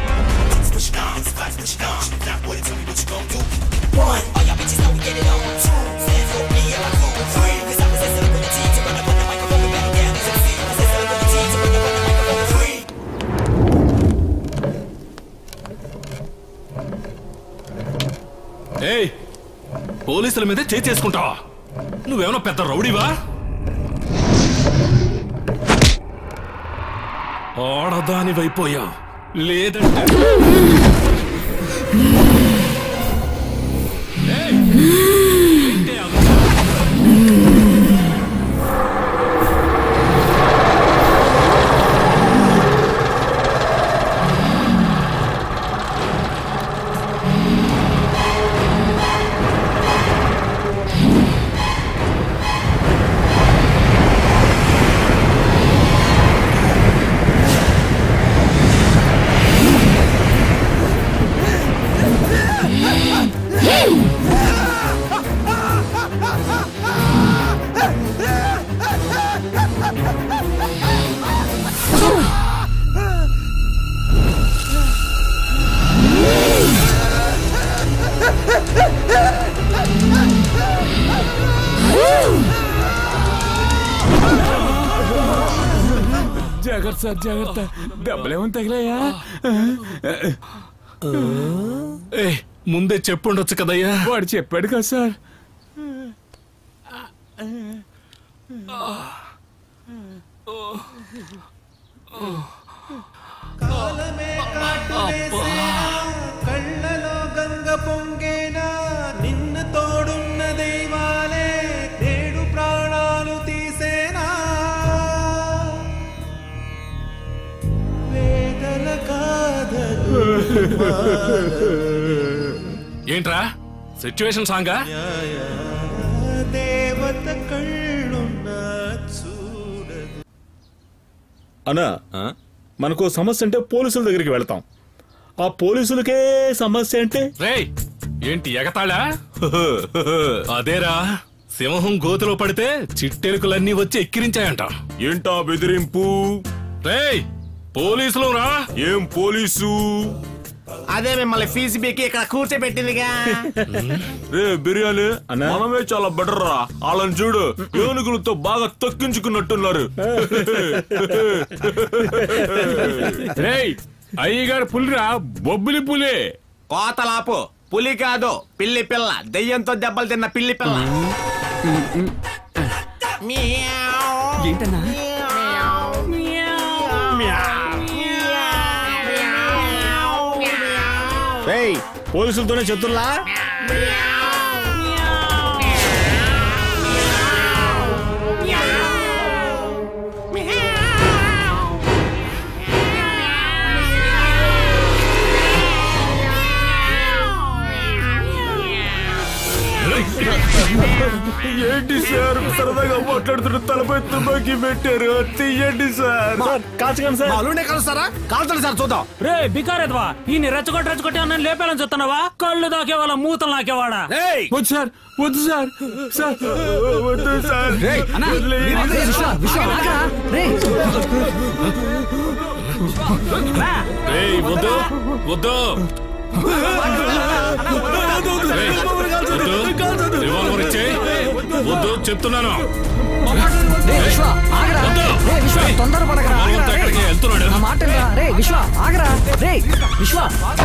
ఏయ్ పోలీసుల మీద చేయి చేసుకుంటావా నువ్వేమన్నా పెద్ద రౌడీవా ఆడదానివైపోయావు లేదంటే ఏయ్! ఏంటి అలా? జాగ్రత్త సార్ జాగ్రత్త దెబ్బలేమని తగిలాయా ఏయ్, ముందే చెప్పుండొచ్చు కదయ్యా వాడు చెప్పాడు కదా సార్ కళ్ళలో గంగ పొంగేనా నిన్ను తోడున్న దైవాలే నేడు ప్రాణాలు తీసేనా వేదన కాదలు ఏంట్రా సిచ్యువేషన్ సాంగా దేవత కళ్ళున్న చూడదు అనా మనకు సమస్య అంటే పోలీసుల దగ్గరికి వెళ్తాం ఆ పోలీసులకే సమస్య అంటే రేయ్ ఏంటి ఎగతాళా అదేరా సింహం గోతులో పడితే చిట్టెలుకలన్నీ వచ్చి ఎక్కిరించాయంట ఏంటా బెదిరింపు రేయ్ పోలీసులు రా ఏం పోలీసు అదే మిమ్మల్ని ఫీజు బీకి ఇక్కడ కూర్చోబెట్టిందిగా రే బిర్యానీ మనమే చాలా బెటర్ రా వాళ్ళని చూడు ఏనుగులతో బాగా తొక్కించుకున్నట్టున్నారు రేయ్ అయ్యగారు పులిరా బొబ్బిలి పులి కోతలాపు పులి కాదు పిల్లి పిల్ల దెయ్యంతో దెబ్బలు తిన్న పిల్లి పిల్ల ఏంటన్నా రేయ్ పోలీసులతోనే చెప్తున్నా ఏంటి సార్ సరదాగా మాట్లాడుతున్న తలపై తుపాకీ పెట్టారు తీయండి సార్ కాల్చకండి సార్ అల్లుడే కలుస్తారా కాల్చండి సార్ చూద్దాం రే బికారేద్వా ఈ రెచ్చగొట్టి రెచ్చగొట్టి అన్న లేపాలని చూస్తున్నావా కళ్ళు దాకేవాళ్ళ మూతలు నాకేవాడా వద్దు సార్ వద్దు సార్ సార్ వద్దు సార్ రేయ్ వద్దు వద్దు రేయ్, వద్దు రివాల్వర్ ఇచ్చేయ్ వద్దు చెప్తున్నాను విశ్వ ఆగరా రే విశ్వ తొందరపడకరా ఆగరా రే. ఎక్కడికి వెళ్తున్నాడు నా మాట వినరా? రే విశ్వ ఆగరా రే విశ్వ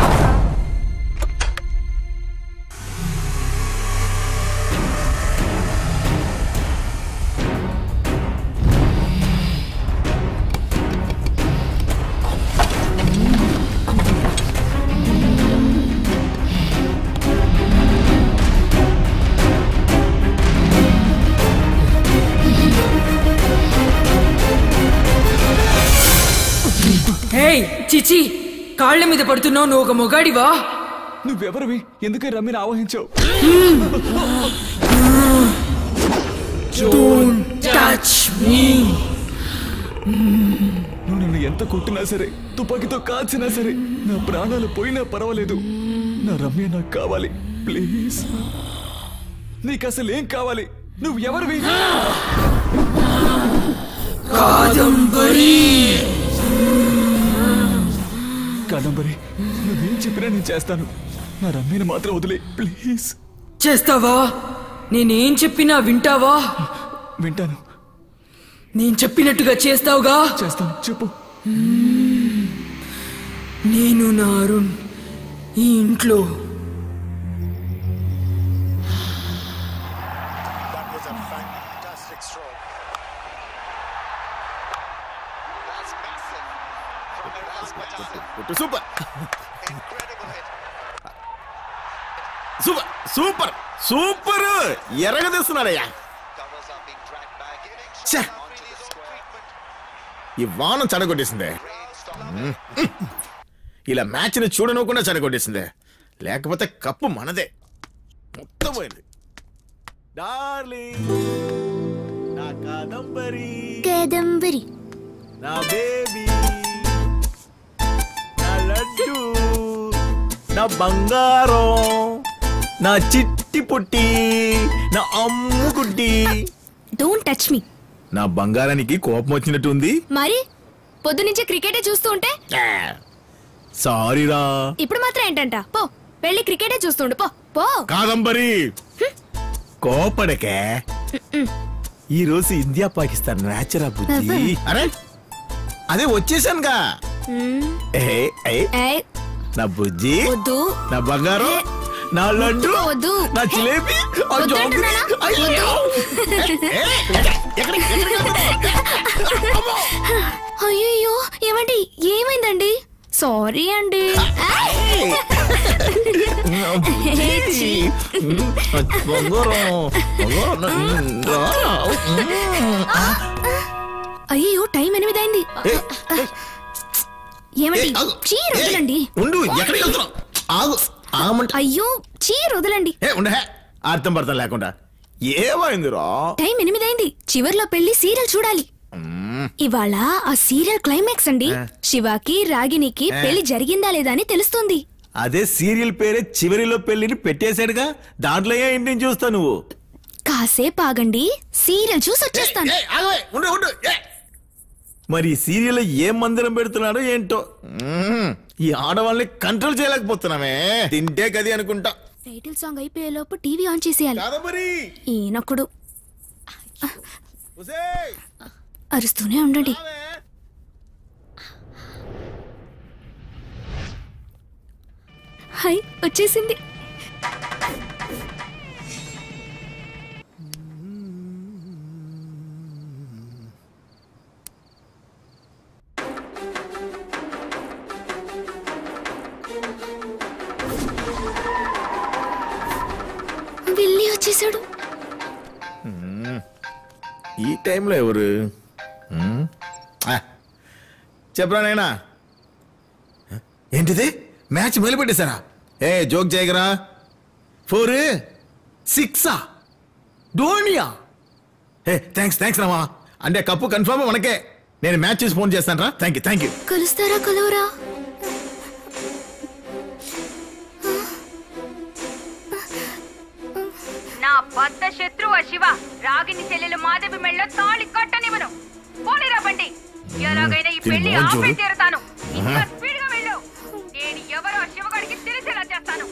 హేయ్ చిచి కాళ్ళ మీద పడుతున్నావు నువ్వు ఒక మొగాడివా నువ్వెవరివి ఎందుకే రమ్మిని ఆవహించావు టచ్ మీ నువ్వు నన్ను ఎంత కొట్టినా సరే తుపాకీతో కాల్చినా సరే నా ప్రాణాలు పోయినా పర్వాలేదు నా రమ్య నాకు కావాలి ప్లీజ్ నీకు అసలు ఏం కావాలి నువ్వు ఎవరివి కాదంబరి కాదంబరి నువ్వేం చెప్పినా నేను చేస్తాను నా రమ్యని మాత్రం వదిలే ప్లీజ్ చేస్తావా నేనేం చెప్పినా వింటావా వింటాను నేను చెప్పినట్టుగా చేస్తావుగా చేస్తాను చెప్పు నేను నా అరుణ్ ఈ ఇంట్లో సూపర్ సూపర్ సూపర్ సూపర్ ఎరగదీస్తున్నాడయ్యా ఛే! ఈ వానం చెడగొట్టేసిందే మ్మ్. ఇలా మ్యాచ్ని చూడనుకుండా చెడగొట్టేసిందే లేకపోతే కప్పు మనదే మొత్తం పోయింది డార్లింగ్ నా కాదంబరి కాదంబరి నా బేబీ నా లడ్డు నా బంగారం నా చిట్టి పుట్టి నా అమ్ము గుడ్డి డోంట్ టచ్ మీ నా బంగారానికి కోపం వచ్చినట్టు ఉంది మరి పొద్దునుంచే క్రికెటే చూస్తూ ఉంటే సారీరా ఇప్పుడు మాత్రం ఏంటంట పో వెళ్ళి క్రికెటే చూస్తుండు పో పో కాదంబరి కోపడకే ఈ రోజు ఇండియా పాకిస్తాన్ మ్యాచ్ రా బుజ్జి అరే అదే వచ్చేసానుగా మ్మ్. ఏ ఏ ఏయ్, నా బుజ్జి వద్దు నా బంగారం నా లడ్డు వద్దు నా జిలేబీ ఆ వద్దు జాంగ్రీ. అంటున్నానా? అయ్యో. అయ్యో ఏమండి ఏమైందండి సారీ అండి నా బుజ్జి. నా బంగారం. బంగారం. రా. అయ్యో టైం ఎనిమిది అయింది ఏమండి ఏ, ఆగు. చీర ఏ, వదలండి ఉండు ఎక్కడికి వెళ్తున్నావు ఆగు ఆగమంట అయ్యో చీర వదలండి ఏ ఉండే అర్థం పడతాం లేకుండా ఏమైందిరా టైం ఎనిమిది అయింది చివర్లో పెళ్లి సీరియల్ చూడాలి ఇవాళ ఆ సీరియల్ క్లైమాక్స్ అండి ఆ. శివాకి రాగినికి ఆ. పెళ్లి జరిగిందా లేదా అని తెలుస్తుంది అదే సీరియల్ పేరే చివరిలో పెళ్లిని పెట్టేశాడుగా దాంట్లో ఏ ఇంటిని చూస్తావు నువ్వు కాసేపు ఆగండి సీరియల్ చూసి వచ్చేస్తాను ఉండు ఉండు ఏ. మరి ఈ సీరియల్ ఏం మందిరం పెడుతున్నాడో ఏంటో మ్మ్. ఈ ఆడవాళ్ళని కంట్రోల్ చేయలేకపోతున్నామే తింటే కది అనుకుంటా టైటిల్ సాంగ్ అయిపోయే లోపు టీవీ ఆన్ చేసేయాలి ఈయనొకడు అరుస్తూనే ఉండండి హాయ్ వచ్చేసింది వెళ్ళి వచ్చేసాడు మ్మ్. ఈ టైంలో ఎవరు మ్మ్. ఆ. చెప్పరా నైనా ఏంటిది మ్యాచ్ మొదలు పెట్టేశారా ఏ జోక్ చేయగరా ఫోర్ సిక్సా ధోనియా ఏ థ్యాంక్స్ థ్యాంక్స్ రామా అంటే కప్పు కన్ఫర్మ్ మనకే నేను మ్యాచ్ చూసి ఫోన్ చేస్తాను రా థ్యాంక్ యూ థ్యాంక్ యూ కలుస్తారా కలవరా నా బద్ద శత్రువు శివ రాగిని చెల్లెలు మాధవి మెళ్ళో తాళి కట్టనివ్వను పోనీరా బండి ఎలాగైనా ఈ దీని పెళ్లి మొహం ఆపే చూడు. తీరుతాను ఇంకా ఆహా. స్పీడ్ గా వెళ్ళు నేను ఎవరో శివగాడికి తెలిసేలా చేస్తాను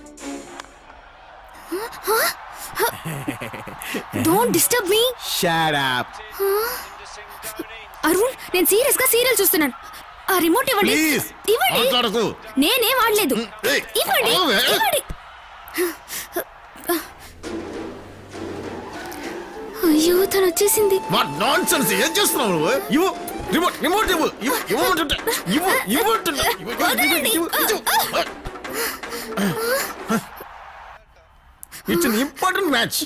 don't disturb me shut up Arun నేను సీరియస్ గా సీరియల్ చూస్తున్నాను ఆ రిమోట్ ఇవ్వండి Please, ఇవ్వండి మాట్లాడకు. నేనే వాడలేదు ఏయ్, ఇవ్వండి ఆగవే. ఇవ్వండి అయ్యో తను వచ్చేసింది వాట్ నాన్ సెన్స్ ఏం చేస్తున్నావు నువ్వు ఇవ్వు రిమోట్ రిమోట్ ఇవ్వు ఇవ్వు ఇవ్వమంటుంటే ఇవ్వు ఇవ్వమంటుంటే ఇవ్వు, ఇవ్వు, ఇవ్వు, ఇవ్వు, ఇవ్వు. It's an important match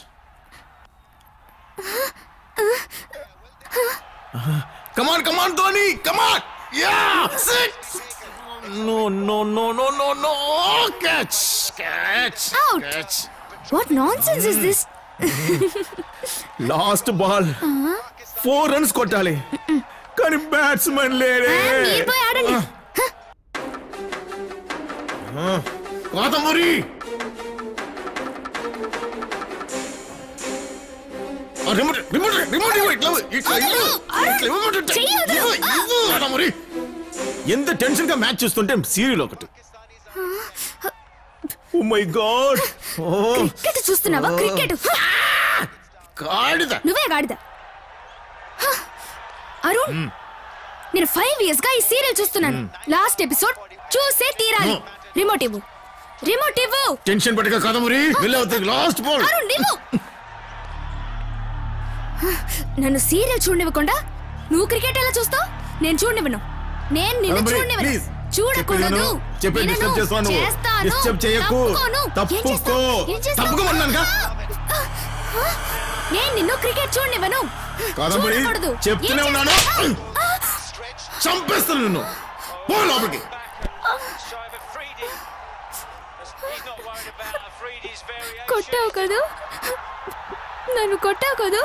come on come on Dhoni come on yeah six no no no no no no catch catch Out. Catch what nonsense is this last ball four runs కొట్టాలి కానీ బ్యాట్స్మెన్ లేరే మీరు పోయి ఆడండి కాదమరి రిమోట్ రిమోట్ రిమోట్ ఇవ్వు, ఇట్లా ఇవ్వు, ఇట్లా ఇవ్వు, ఇట్లా ఇవ్వమంటుంటే. ఇవ్వు, ఇవ్వు, కాదమురి. ఎంత టెన్షన్ గా మ్యాచ్ చూస్తుంటే సీరియల్ ఒకటి oh my god oh cricket చూస్తున్నావా క్రికెట్ గాడిద నువ్వే గాడిద హ! అరుణ్ నేను ఫైవ్ ఇయర్స్ గా ఈ సీరియల్ చూస్తున్నాను లాస్ట్ ఎపిసోడ్ చూసే తీరాలి రిమోట్ ఇవ్వు రిమోట్ ఇవ్వు టెన్షన్ పట్టుగా కాదమురి వెళ్ళవుతుంది లాస్ట్ బాల్ అరుణ్ ఇవ్వు నన్ను సీరియల్ చూడనివ్వకుండా నువ్వు క్రికెట్ ఎలా చూస్తావు నేను చూడనివ్వను నేను నిన్ను అరుణ్, చూడనివ్వను please. చూడకూడదు చెప్పే వినను. డిస్టర్బ్ చేస్తాను చేస్తాను. డిస్టర్బ్ చేయకు తప్పుకోను. ఏం తప్పుకో చేస్తావు? ఏం చేస్తావు? తప్పుకోమన్నానుగా నేను నిన్ను క్రికెట్ చూడనివ్వను కాదంబరి చూడకూడదు. చెప్తూనే ఏం ఉన్నాను చేస్తావు? చంపేస్తాను నిన్ను పో లోపలికి కొట్టావు కదూ నన్ను కొట్టావు కదూ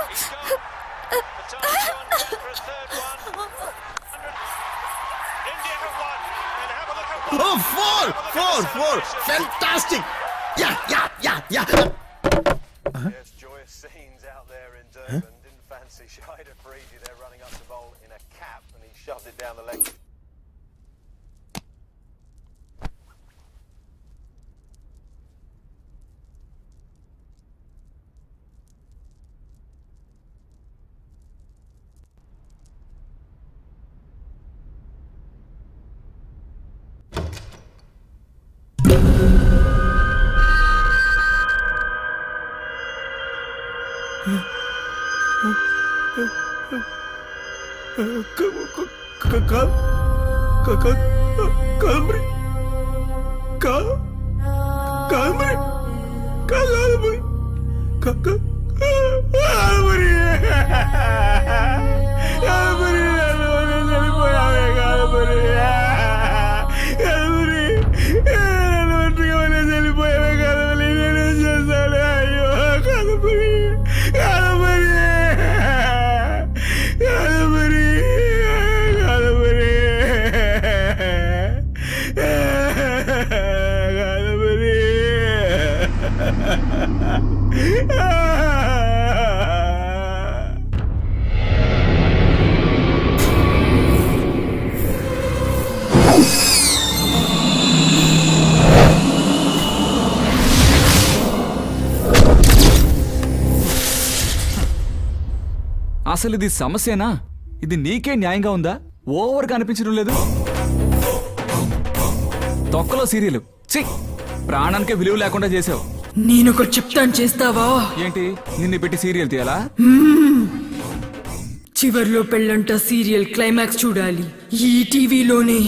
Oh, four, four, four. Fantastic. Yeah, yeah, yeah, yeah. There's joyous scenes out there in Durban. Didn't fancy Shida Freedy there running up the bowl in a cap and he shoved it down the leg. Kadambari Kadambari Kadambari Kadambari Kadambari చనిపోయావే Kadambari Kadambari నన్ను ఒంటిగా వదిలేసి చనిపోయావే కాదంబరి నేనేం చేస్తాను అయ్యో కాదంబరి కాదంబరి కాదంబరి కాదంబరి అసలు ఇది సమస్యనా ఇది నీకే న్యాయంగా ఉందా ఓవర్గా అనిపించడం లేదు తొక్కలో సీరియల్ ఛీ ప్రాణానికే విలువ లేకుండా చేసావు నేనొకటి చెప్తాను చేస్తావా ఏంటి నిన్ను పెట్టి సీరియల్ తీయాలా మ్మ్. చివర్లో పెళ్ళంట సీరియల్ క్లైమాక్స్ చూడాలి ఈ టీవీలోనే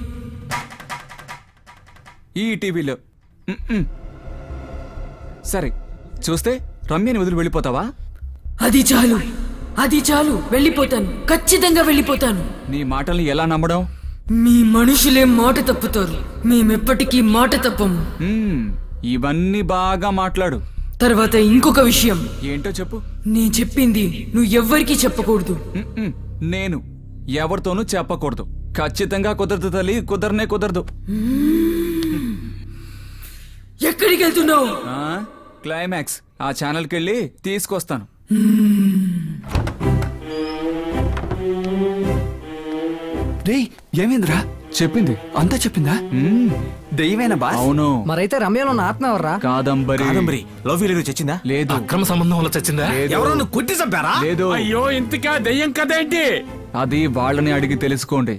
ఈ టీవీలో మ్మ్. సరే చూస్తే రమ్యని వదిలి వెళ్ళిపోతావా అది చాలు అది చాలు వెళ్ళిపోతాను ఖచ్చితంగా వెళ్ళిపోతాను నీ మాటల్ని ఎలా నమ్మడం మీ మనుషులే మాట తప్పుతారు మేమెప్పటికీ మాట తప్పము మ్మ్. ఇవన్నీ బాగా మాట్లాడు తర్వాత ఇంకొక విషయం ఏంటో చెప్పు నేను చెప్పింది నువ్వు ఎవ్వరికీ చెప్పకూడదు మ్మ్. నేను ఎవరితోనూ చెప్పకూడదు ఖచ్చితంగా కుదరదు తల్లి కుదరనే కుదరదు ఎక్కడికి వెళ్తున్నావు ఆ? క్లైమాక్స్ ఆ ఛానల్కి వెళ్ళి తీసుకొస్తాను రే ఏమైందిరా చెప్పింది అంతా చెప్పిందా దయ్యమేనా బా అవును మరైతే రమ్యలో ఉన్న ఆత్మ ఎవర్రా కాదంబరి కాదంబరి లవ్ ఫెయిల్యూర్ చచ్చిందా లేదు అక్రమ సంబంధం వల్ల చచ్చిందా లేదు. ఎవరన్నా కొట్టి చంపారా లేదు అయ్యో ఇంతకా దయ్యం కథ ఏంటి అది వాళ్ళని అడిగి తెలుసుకోండి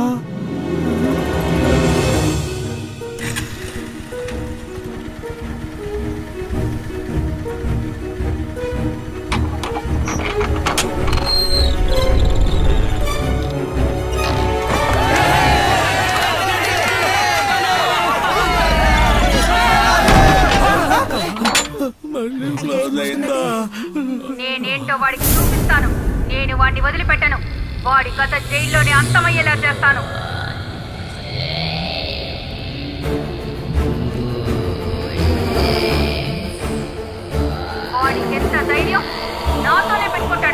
నేనేంటో వాడికి చూపిస్తాను నేను వాడిని వదిలిపెట్టను వాడి కథ జైల్లోనే అంతమయ్యేలా చేస్తాను వాడికి ఎంత ధైర్యం నాతోనే పెట్టుకుంటాడు